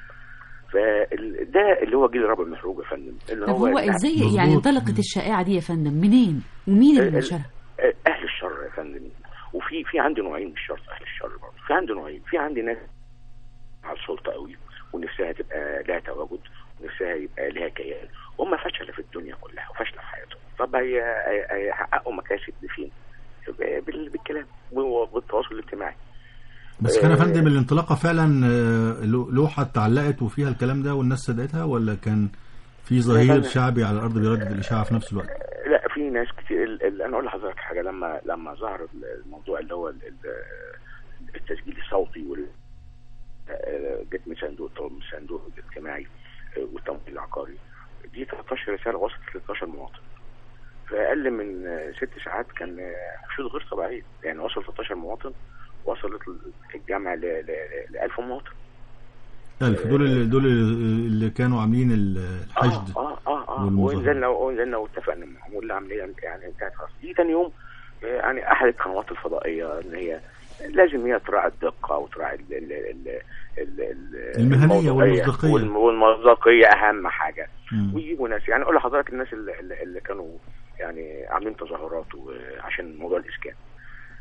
S8: فده اللي هو جيل الرابع المحروق يا فندم اللي
S2: طب هو
S8: اللي-
S2: ازاي
S3: مظبوط.
S2: يعني انطلقت الشائعه دي يا فندم منين ومين اللي
S8: ال-
S2: نشرها
S8: اهل الشر يا فندم وفي في عندي نوعين من الشر اهل الشر برضه في عندي نوعين في عندي ناس على السلطه قوي ونفسها تبقى لها تواجد ونفسها يبقى لها كيان هم فشلوا في الدنيا كلها وفشلوا في حياتهم طب هي- هي- هيحققوا مكاسب لفين؟ بال- بالكلام والتواصل الاجتماعي
S3: بس كان يا فندم الانطلاقه فعلا آه، لو- لوحه اتعلقت وفيها الكلام ده والناس صدقتها ولا كان في ظهير
S8: فندم.
S3: شعبي على الارض بيردد الاشاعه في نفس الوقت؟
S8: لا في ناس كتير ال- ال- انا اقول لحضرتك حاجه لما لما ظهر الموضوع اللي هو ال- ال- التسجيل الصوتي وال آه، جت من صندوق من الصندوق الاجتماعي آه، والتمويل العقاري دي 13 رساله وصلت ل 13 مواطن في اقل من آه، ست ساعات كان آه، حشود غير طبيعيه يعني وصل 13 مواطن وصلت الجامعه ل ل- 1000 مواطن
S3: ألف دول اللي دول اللي كانوا عاملين الحشد
S8: اه اه اه
S3: والمظاهرة.
S8: ونزلنا ونزلنا واتفقنا معهم والعمليه يعني انتهت خلاص دي تاني يوم آه، يعني احد القنوات الفضائيه ان هي لازم هي تراعي الدقه وتراعي ال ال ال ال ال
S3: المهنية
S8: الموضوعية
S3: والمصداقية.
S8: والم- والمصداقيه اهم حاجه
S3: مم.
S8: ويجيبوا ناس يعني اقول لحضرتك الناس اللي, اللي اللي كانوا يعني عاملين تظاهرات و- عشان موضوع الاسكان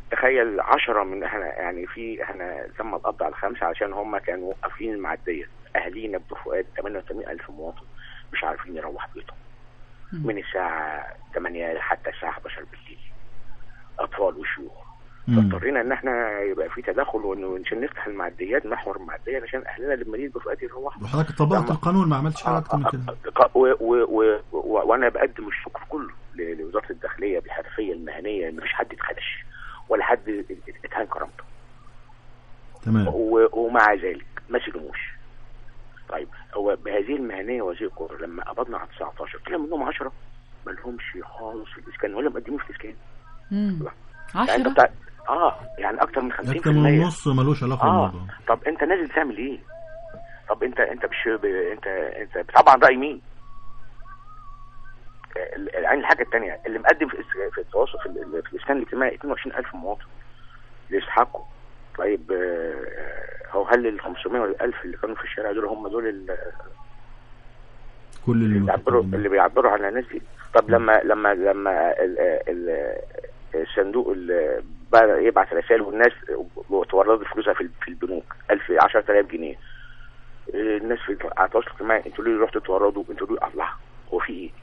S8: تخيل عشرة من احنا يعني في احنا تم القبض على خمسة عشان هم كانوا واقفين المعدية اهالينا بفؤاد 88 الف مواطن مش عارفين يروح بيتهم من الساعة 8 حتى الساعة 11 بالليل اطفال وشيوخ
S3: مم.
S8: فاضطرينا ان احنا يبقى في تدخل وانه عشان نفتح المعديات محور المعدية عشان اهلنا اللي مدينة بفؤاد يروحوا
S3: وحضرتك طبقت
S8: لما-
S3: القانون ما عملتش حاجه اكتر من كده
S8: و و و و وانا بقدم الشكر كله ل- لوزاره الداخليه بالحرفيه المهنيه ان مفيش حد اتخدش ولا حد ات- اتهان كرامته
S3: تمام
S8: و- ومع ذلك ما سجنوش طيب هو بهذه المهنيه وهذه القدره لما قبضنا على 19 طلع منهم 10 ما لهمش خالص في الاسكان ولا مقدمين في الاسكان
S2: مم.
S8: يعني انت
S2: عشرة
S8: بتاع اه يعني اكتر من 50%
S3: اكتر من النص ملوش علاقه
S8: اه
S3: بالموضوع
S8: طب انت نازل تعمل ايه طب انت انت مش ب... انت انت بتلعب عن راي مين ال- يعني الحاجه الثانيه اللي مقدم في الس- في التواصل في, ال- في الاسكان الاجتماعي 22000 مواطن يستحقوا طيب آه، هو هل ال 500 ولا 1000 اللي كانوا في الشارع دول هم دول ال-
S3: كل
S8: اللي
S3: اللي
S8: بيعبروا
S3: متقدمين.
S8: اللي بيعبروا عن الناس دي طب لما لما لما ال ال الصندوق اللي بقى يبعت رسائل والناس وتوردوا فلوسها في في البنوك 1000 10000 جنيه الناس في على التواصل الاجتماعي انتوا ليه رحتوا توردوا انتوا ليه الله هو في ايه؟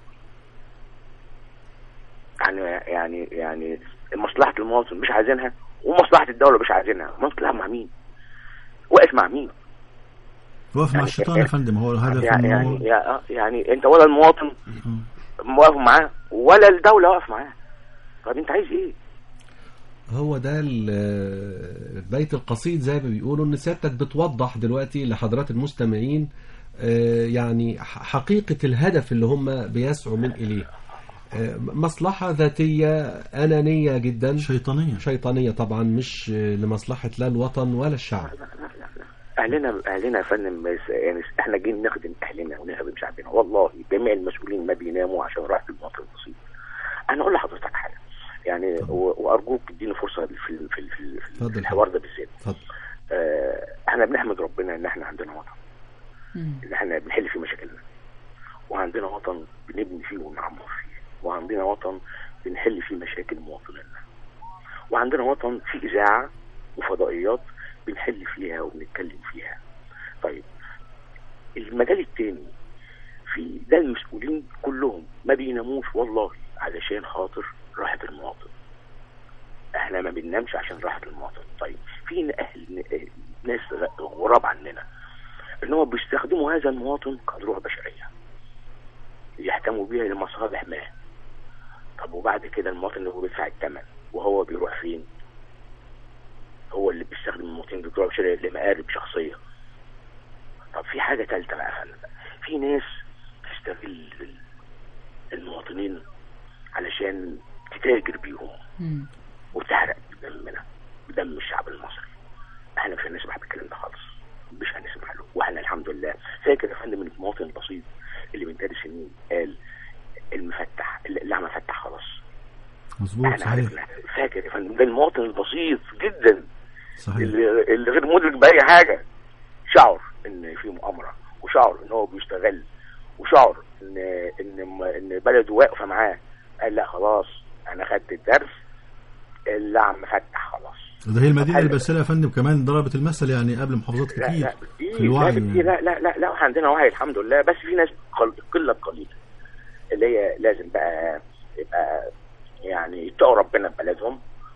S8: يعني يعني يعني مصلحه المواطن مش عايزينها ومصلحه الدوله مش عايزينها مصلحه مع مين؟ واقف مع مين؟
S3: واقف مع
S8: يعني-
S3: الشيطان يا فندم هو الهدف
S8: يعني
S3: انه
S8: يعني يا- يعني انت ولا المواطن
S3: مم.
S8: واقف معاه ولا الدوله واقف معاه طب انت عايز ايه؟
S4: هو ده ال- البيت القصيد زي ما بيقولوا ان سيادتك بتوضح دلوقتي لحضرات المستمعين آه، يعني ح- حقيقة الهدف اللي هم بيسعوا من إليه آه، مصلحة ذاتية أنانية جدا
S3: شيطانيه
S4: شيطانية طبعا مش آه، لمصلحة لا الوطن ولا الشعب
S8: اهلنا اهلنا يا فندم بس يعني احنا جايين نخدم اهلنا ونخدم شعبنا والله جميع المسؤولين ما بيناموا عشان راحه المواطن البسيط انا اقول لحضرتك حاجه يعني و- وارجوك تديني فرصه في ال- في ال- في ال- في
S4: اتفضل.
S8: الحوار ده بالذات
S4: اتفضل
S8: آه، احنا بنحمد ربنا ان احنا عندنا وطن
S2: مم.
S8: ان احنا بنحل فيه مشاكلنا وعندنا وطن بنبني فيه ونعمر فيه وعندنا وطن بنحل فيه مشاكل مواطنينا وعندنا وطن فيه اذاعه وفضائيات بنحل فيها وبنتكلم فيها طيب المجال التاني في ده المسؤولين كلهم ما بيناموش والله علشان خاطر راحة المواطن احنا ما بننامش عشان راحة المواطن طيب في اهل ناس غراب عننا ان هم بيستخدموا هذا المواطن كدروع بشرية يحتموا بيها لمصالح ما طب وبعد كده المواطن اللي هو بيدفع الثمن وهو بيروح فين هو اللي بيستخدم المواطنين بتوع بشرية لمقارب شخصية طب في حاجة تالتة بقى يا فندم في ناس تستغل المواطنين علشان تتاجر بيهم
S2: مم.
S8: وتحرق بدمنا بدم الشعب المصري احنا مش هنسمح بالكلام ده خالص مش هنسمح له واحنا الحمد لله فاكر يا فندم المواطن البسيط اللي من ثلاث سنين قال المفتح اللعمه فتح خلاص
S3: مظبوط
S8: احنا
S3: صحيح
S8: عرفنا فاكر يا فندم ده المواطن البسيط جدا
S3: صحيح
S8: اللي, اللي غير مدرك باي حاجه شعر ان في مؤامره وشعر ان هو بيستغل وشعر ان ان ان بلده واقفه معاه قال لا خلاص انا خدت الدرس اللعم فتح خلاص
S3: ده هي المدينه
S8: حلو.
S3: الباسله يا فندم كمان ضربت المثل يعني قبل محافظات
S8: لا
S3: كتير
S8: لا
S3: في
S8: كتير
S3: الوعي
S8: لا كتير
S3: يعني.
S8: لا لا لا لا عندنا وعي الحمد لله بس في ناس قل- قله قليله اللي هي لازم بقى يبقى يعني يتقوا ربنا في بلدهم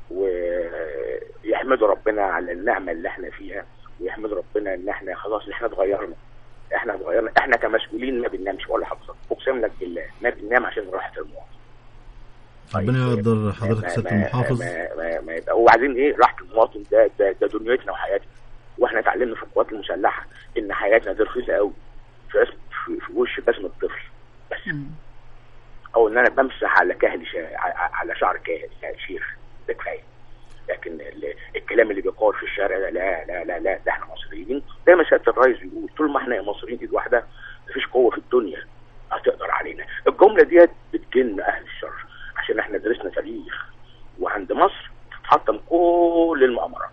S8: ويحمدوا ربنا على النعمه اللي احنا فيها ويحمدوا ربنا ان احنا خلاص احنا اتغيرنا احنا اتغيرنا احنا كمسؤولين ما بننامش ولا حضرتك اقسم لك بالله ما بننام عشان راحه المواطن
S3: ربنا يقدر حضرتك
S8: ما-
S3: سياده
S8: ما-
S3: المحافظ
S8: ما ما ما يبقى وبعدين ايه راحه المواطن ده ده, ده دنيتنا وحياتنا واحنا اتعلمنا في القوات المسلحه ان حياتنا دي رخيصه قوي في اسم في, في وش بسم الطفل بس
S2: مم.
S8: او ان انا بمسح على كاهل شا... ع- على شعر كاهل يعني شيخ ده كفايه لكن ال... الكلام اللي بيقال في الشارع ده لا لا لا لا ده احنا مصريين زي ما سياده الرئيس بيقول طول ما احنا مصريين ايد واحده مفيش قوه في الدنيا هتقدر علينا الجمله ديت بتجن اهل الشر عشان احنا درسنا تاريخ وعند مصر تتحطم كل المؤامرات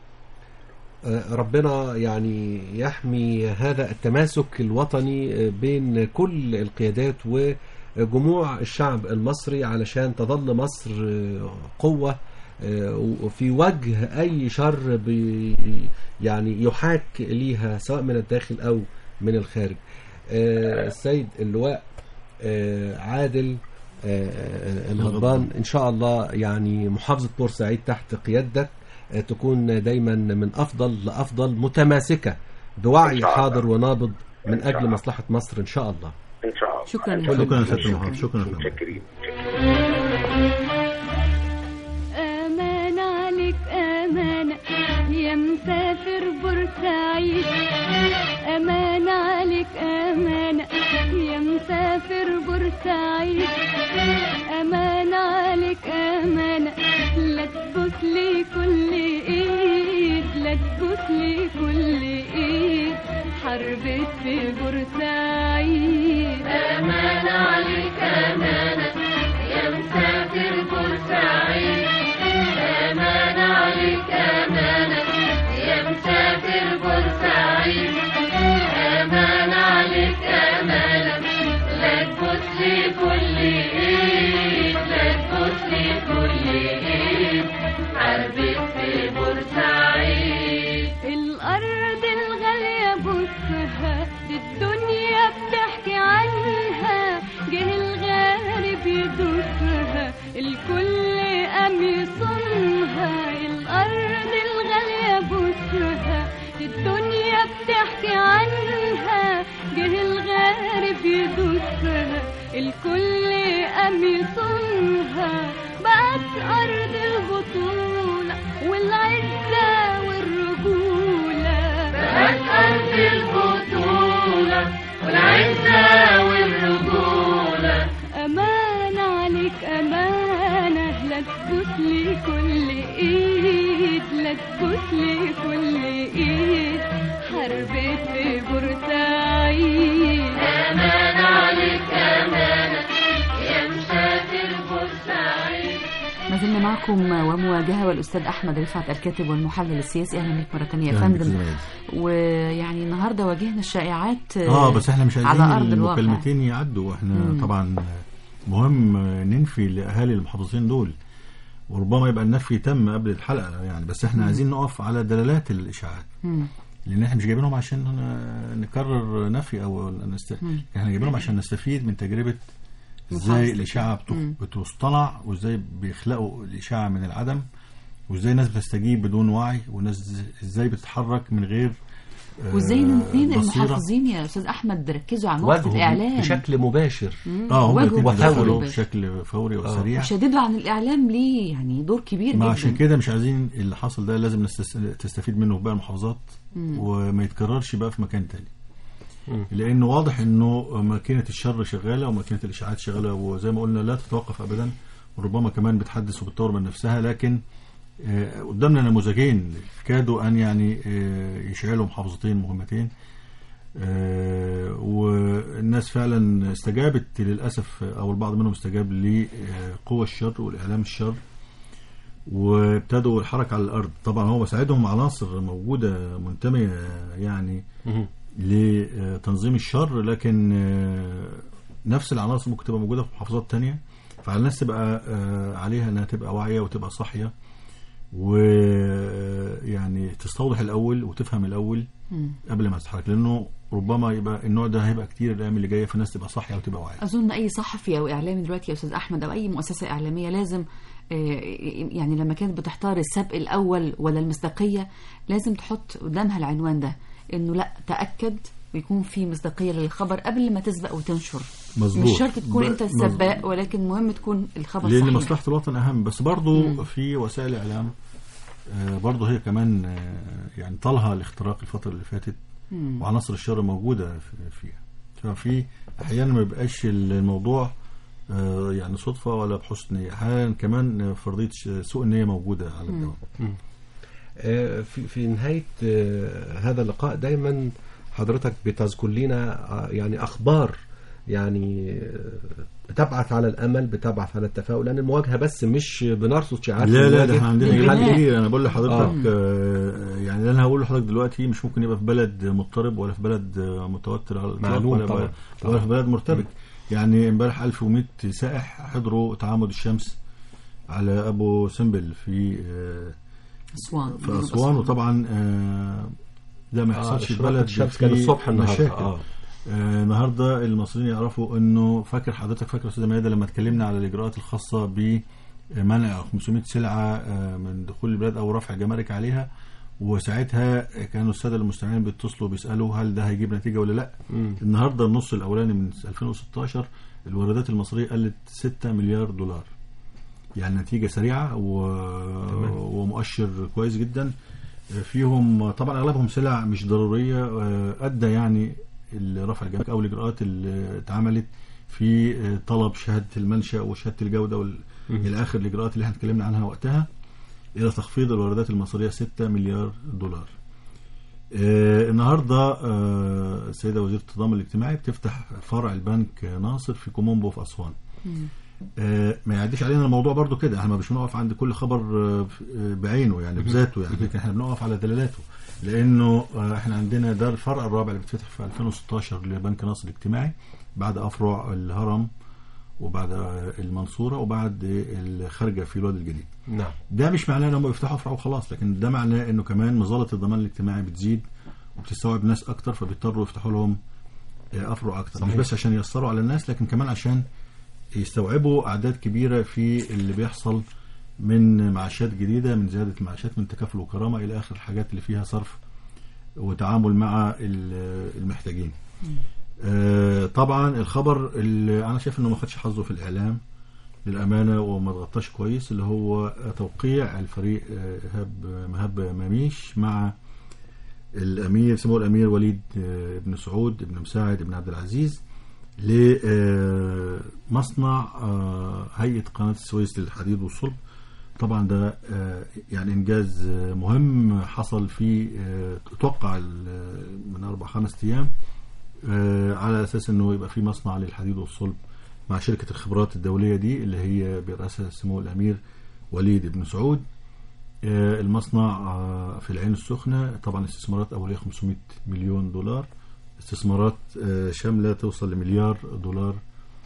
S4: آه، ربنا يعني يحمي هذا التماسك الوطني آه، بين كل القيادات وجموع الشعب المصري علشان تظل مصر آه، قوة آه، وفي وجه أي شر بي يعني يحاك ليها سواء من الداخل أو من الخارج آه، السيد اللواء آه، عادل آه، آه، الغضبان إن شاء الله يعني محافظة بورسعيد تحت قيادتك آه، تكون دايما من أفضل لأفضل متماسكة بوعي
S8: إن شاء الله.
S4: حاضر ونابض من
S8: إن شاء
S4: أجل
S8: الله.
S4: مصلحة مصر إن شاء الله
S8: ان شاء الله
S2: شكراً
S8: إن شاء
S2: لك.
S8: الله.
S3: شكرا يا سياده المحافظ شكرا يا فندم.
S8: متشكرين
S9: أمان عليك أمانة يا مسافر بورسعيد أمان عليك أمانة يا مسافر بورسعيد أمان عليك أمانة لا تبوس لي كل إيد لا تبوس لي كل إيد حربت في بورسعيد أمان عليك أمانة يا مسافر بورسعيد أمان عليك أمانة يا مسافر بورسعيد أمان عليك أمانة لا تبوس لي كل إيد لا تبوس لي كل إيد حربت في بورسعيد الأرض الغالية بصها دي الدنيا بتحكي عنها جه الغارب يدوسها الكل قام يصونها الأرض الغالية بصها دي الدنيا بتحكي عنها جه الغارب يدوسها الكل قام يصونها بقت أرض البطولة والعزة والرجولة بقت أرض البطولة والعزة والرجولة أمان عليك أمانة لا تبوس لي كل إيد لا تبوس لي كل إيد حربت في بورسعيد أمان عليك أمانة يا مسافر بورسعيد
S2: ما زلنا معكم ومواجهة والأستاذ أحمد رفعت الكاتب والمحلل السياسي أهلا بك مرة ثانية يا
S3: أهلا بك
S2: فندم
S3: زميلي.
S2: ويعني النهاردة واجهنا الشائعات
S3: اه بس احنا مش
S2: على
S3: عايزين
S2: أرض الواقع
S3: المكالمتين يعدوا احنا
S2: مم.
S3: طبعا مهم ننفي لاهالي المحافظين دول وربما يبقى النفي تم قبل الحلقه يعني بس احنا عايزين نقف على دلالات الاشاعات
S2: مم.
S3: لان احنا مش جايبينهم عشان نكرر نفي او نست... احنا جايبينهم عشان نستفيد من تجربه ازاي
S2: محافظة.
S3: الاشاعه بت-
S2: مم.
S3: بتصطنع وازاي بيخلقوا الاشاعه من العدم وازاي الناس بتستجيب بدون وعي والناس ازاي بتتحرك من غير آه،
S2: وازاي الاثنين
S3: بصيرة.
S2: المحافظين يا استاذ احمد ركزوا على نقطه
S4: واجهوا
S2: الاعلام
S4: بشكل مباشر
S3: اه هم
S2: واجهوا
S3: الاثنين
S2: بشكل
S3: بيشتغلوا
S2: مباشر.
S3: بشكل فوري وسريع
S2: وشددوا عن الاعلام ليه يعني دور كبير
S3: ما
S2: جدا
S3: عشان كده مش عايزين اللي حصل ده لازم نستس... تستفيد منه في باقي المحافظات وما يتكررش بقى في مكان تاني
S4: مم.
S3: لانه واضح انه ماكينه الشر شغاله وماكينه الاشاعات شغاله وزي ما قلنا لا تتوقف ابدا وربما كمان بتحدث وبتطور من نفسها لكن آه، قدامنا نموذجين كادوا ان يعني آه، يشعلوا محافظتين مهمتين آه، والناس فعلا استجابت للاسف او البعض منهم استجاب لقوى الشر والاعلام الشر وابتدوا الحركه على الارض طبعا هو ساعدهم عناصر موجوده منتميه يعني
S4: مهم.
S3: لتنظيم الشر لكن آه، نفس العناصر ممكن تبقى موجوده في محافظات تانية فعلى الناس تبقى آه، عليها انها تبقى واعيه وتبقى صاحيه ويعني تستوضح الاول وتفهم الاول قبل ما تتحرك لانه ربما يبقى النوع ده هيبقى كتير الايام اللي جايه فالناس تبقى صاحيه وتبقى واعيه
S2: اظن اي صحفي او اعلامي دلوقتي يا استاذ احمد او اي مؤسسه اعلاميه لازم آه، يعني لما كانت بتختار السبق الاول ولا المصداقيه لازم تحط قدامها العنوان ده انه لا تاكد ويكون في مصداقيه للخبر قبل ما تسبق وتنشر
S3: مظبوط.
S2: مش شرط تكون
S3: ب-
S2: انت
S3: مظبوط.
S2: السباق ولكن مهم تكون الخبر
S3: لان
S2: صحيح
S3: مصلحه الوطن اهم بس برضو في وسائل اعلام آه، برضو هي كمان آه، يعني طالها الاختراق الفتره اللي فاتت وعناصر الشر موجوده في- فيها ففي احيانا ما بيبقاش الموضوع آه، يعني صدفه ولا بحسن نيه احيانا كمان آه، فرضيه ش- سوء النيه موجوده على الدوام
S4: آه، في في نهاية آه، هذا اللقاء دايما حضرتك بتذكر لنا آه، يعني أخبار يعني آه، بتبعث على الأمل بتبعث على التفاؤل لأن المواجهة بس مش بنرصد شعارات
S3: لا لا ده
S4: المواجهة.
S3: احنا عندنا
S2: بالبناء.
S3: جمال كبير انا بقول لحضرتك آه، يعني اللي انا هقول لحضرتك دلوقتي مش ممكن يبقى في بلد مضطرب ولا في بلد آه، متوتر على الإطلاق
S4: معلوم
S3: ولا
S4: طبعا.
S3: ولا في بلد مرتبك يعني امبارح 1100 سائح حضروا تعامد الشمس على ابو سمبل في آه،
S2: أسوان
S3: في اسوان وطبعا آه، ده ما
S4: آه،
S3: يحصلش في
S4: إشراقة
S3: بلد
S4: الشمس كان
S3: فيه
S4: الصبح النهاردة.
S3: مشاكل
S4: آه.
S3: آه، النهارده المصريين يعرفوا انه فاكر حضرتك فاكر استاذ ميادة لما اتكلمنا على الاجراءات الخاصه بمنع 500 سلعه آه، من دخول البلاد او رفع جمارك عليها وساعتها كانوا الساده المستمعين بيتصلوا بيسالوا هل ده هيجيب نتيجه ولا لا النهارده النص الاولاني من 2016 الواردات المصريه قلت 6 مليار دولار يعني نتيجه سريعه و... ومؤشر كويس جدا فيهم طبعا اغلبهم سلع مش ضروريه آه، ادى يعني رفع الجمارك او الاجراءات اللي اتعملت في آه، طلب شهاده المنشا وشهاده الجوده وال... الى اخر الاجراءات اللي احنا اتكلمنا عنها وقتها الى تخفيض الواردات المصريه 6 مليار دولار. آه النهارده آه السيده وزيره التضامن الاجتماعي بتفتح فرع البنك ناصر في كومومبو في اسوان. آه ما يعديش علينا الموضوع برضو كده احنا مش بنقف عند كل خبر آه آه، بعينه يعني بذاته يعني لكن احنا بنقف على دلالاته لانه آه احنا عندنا ده الفرع الرابع اللي بيتفتح في 2016 لبنك ناصر الاجتماعي بعد افرع الهرم وبعد آه، المنصوره وبعد الخارجه في الوادي الجديد.
S4: نعم
S3: ده مش معناه ان هم بيفتحوا فرع وخلاص لكن ده معناه انه كمان مظله الضمان الاجتماعي بتزيد وبتستوعب ناس اكتر فبيضطروا يفتحوا لهم آه، افرع اكتر
S4: صحيح.
S3: مش بس عشان ييسروا على الناس لكن كمان عشان يستوعبوا اعداد كبيره في اللي بيحصل من معاشات جديده من زياده المعاشات من تكافل وكرامه الى اخر الحاجات اللي فيها صرف وتعامل مع ال- المحتاجين. آه، طبعا الخبر اللي انا شايف انه ما خدش حظه في الاعلام للامانه وما اتغطاش كويس اللي هو توقيع الفريق آه، ايهاب مهاب ماميش مع الامير سمو الامير وليد آه، بن سعود بن مساعد بن عبد العزيز لمصنع هيئه قناه السويس للحديد والصلب طبعا ده آه، يعني انجاز آه، مهم حصل في آه، توقع ال- من اربع خمس ايام آه، على اساس انه يبقى في مصنع للحديد والصلب مع شركه الخبرات الدوليه دي اللي هي برئاسه سمو الامير وليد بن سعود آه، المصنع آه، في العين السخنه طبعا استثمارات اوليه 500 مليون دولار استثمارات آه، شامله توصل لمليار دولار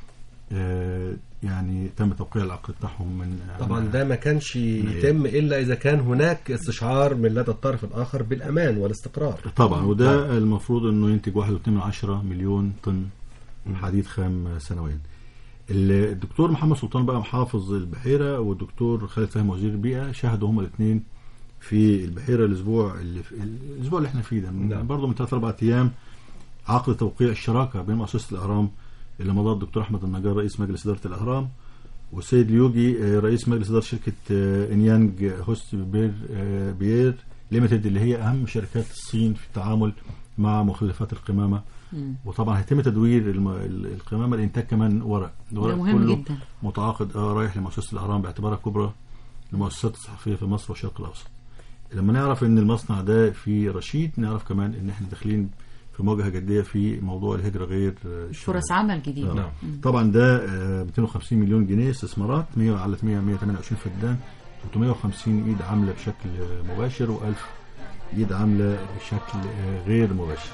S3: آه، يعني تم توقيع العقد بتاعهم من
S4: طبعا ده ما كانش يتم الا اذا كان هناك استشعار من لدى الطرف الاخر بالامان والاستقرار
S3: طبعا وده المفروض انه ينتج 1.2 مليون طن حديد خام سنويا الدكتور محمد سلطان بقى محافظ البحيره والدكتور خالد فهمي وزير البيئه شهدوا هما الاثنين في البحيره الاسبوع اللي في الاسبوع اللي احنا فيه ده من
S4: نعم.
S3: برضه من ثلاث اربع ايام عقد توقيع الشراكه بين مؤسسه الاهرام اللي مضى الدكتور احمد النجار رئيس مجلس اداره الاهرام والسيد اليوجي آه، رئيس مجلس اداره شركه آه، انيانج هوست بير آه، بير ليميتد اللي هي اهم شركات الصين في التعامل مع مخلفات القمامه وطبعا هيتم تدوير الم- ال- القمامه لانتاج كمان ورق الورق
S2: مهم
S3: كله
S2: جدا.
S3: متعاقد اه رايح لمؤسسه الاهرام باعتبارها كبرى المؤسسات الصحفيه في مصر والشرق الاوسط لما نعرف ان المصنع ده في رشيد نعرف كمان ان احنا داخلين في مواجهه جديه في موضوع الهجره غير آه، الشرعية.
S2: فرص عمل جديدة
S3: آه. طبعا ده آه، 250 مليون جنيه استثمارات 100 على 100 128 فدان 350 ايد عامله بشكل آه، مباشر و1000 ايد عامله بشكل آه، غير مباشر.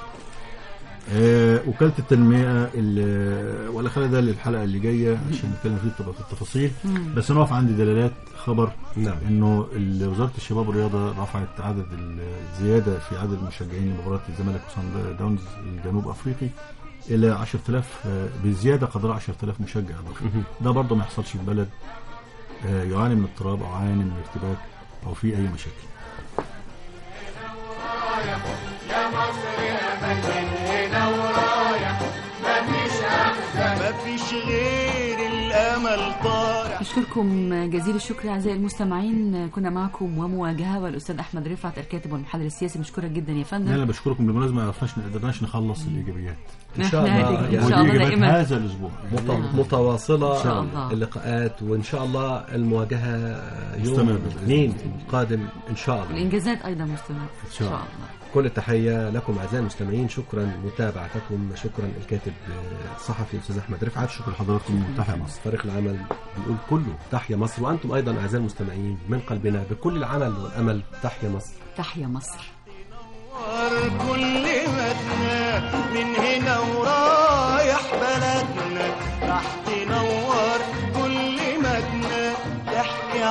S3: آه، وكاله التنميه ال- ولا خلي ده للحلقه اللي جايه عشان نتكلم فيه في التفاصيل بس نقف عند دلالات خبر
S4: نعم.
S3: انه ال- وزاره الشباب والرياضه رفعت عدد الزياده في عدد المشجعين لمباراه الزمالك وصن داونز الجنوب افريقي الى 10000 آه، بزياده قدرها 10000 مشجع اضافي ده برضه ما يحصلش في بلد آه، يعاني من اضطراب او يعاني من ارتباك او في اي مشاكل
S10: مفيش غير الامل طارح
S2: أشكركم جزيل الشكر أعزائي المستمعين كنا معكم ومواجهة والأستاذ أحمد رفعت الكاتب والمحلل السياسي مشكورة جدا يا
S3: انا
S2: فندم
S3: بشكركم بالمناسبه ما عرفناش ما قدرناش نخلص الايجابيات
S4: ان شاء
S2: إحنا
S4: الله
S2: هذه- إن
S4: يعني
S2: شاء الله
S3: ودي إجابات
S2: دائما
S3: هذا الاسبوع
S4: مت-
S3: يعني
S4: متواصلة
S2: إن شاء الله.
S4: اللقاءات وإن شاء الله المواجهة يوم
S3: مستمرة بإذن
S4: الاثنين القادم إن شاء الله
S2: والإنجازات أيضا مستمرة إن
S3: شاء
S2: شاء
S3: الله.
S2: الله
S4: كل التحية لكم أعزائي المستمعين شكرا متابعتكم شكرا الكاتب آه، الصحفي الأستاذ أحمد رفعت شكرا
S3: لحضراتكم تحيا مصر
S4: فريق العمل بيقول كله تحيا مصر وأنتم أيضا أعزائي المستمعين من قلبنا بكل العمل والأمل تحيا مصر
S2: تحيا مصر
S10: كل مدنا من هنا ورايح بلدنا راح تنور كل مدنا تحكي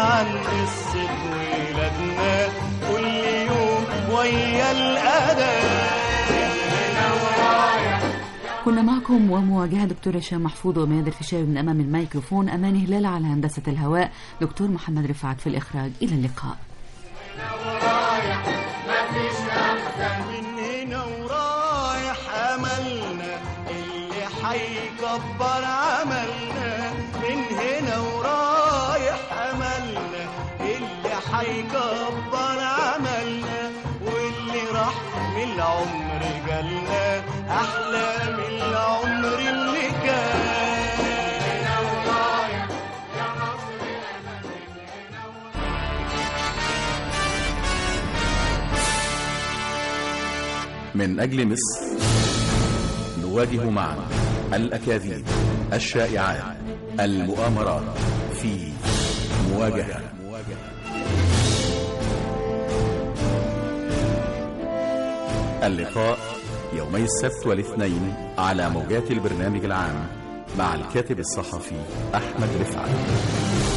S2: كنا معكم ومواجهة دكتور هشام محفوظ ومياد الفيشاوي من أمام الميكروفون أمان هلال على هندسة الهواء دكتور محمد رفعت في الإخراج إلى اللقاء
S10: من هنا ورايح املنا اللي حيكبر عملنا من هنا ورايح املنا اللي حيكبر عملنا واللي راح من العمر جالنا احلى من العمر اللي كان
S1: من أجل مصر نواجه معا الأكاذيب الشائعات المؤامرات في مواجهة اللقاء يومي السبت والاثنين على موجات البرنامج العام مع الكاتب الصحفي أحمد رفعت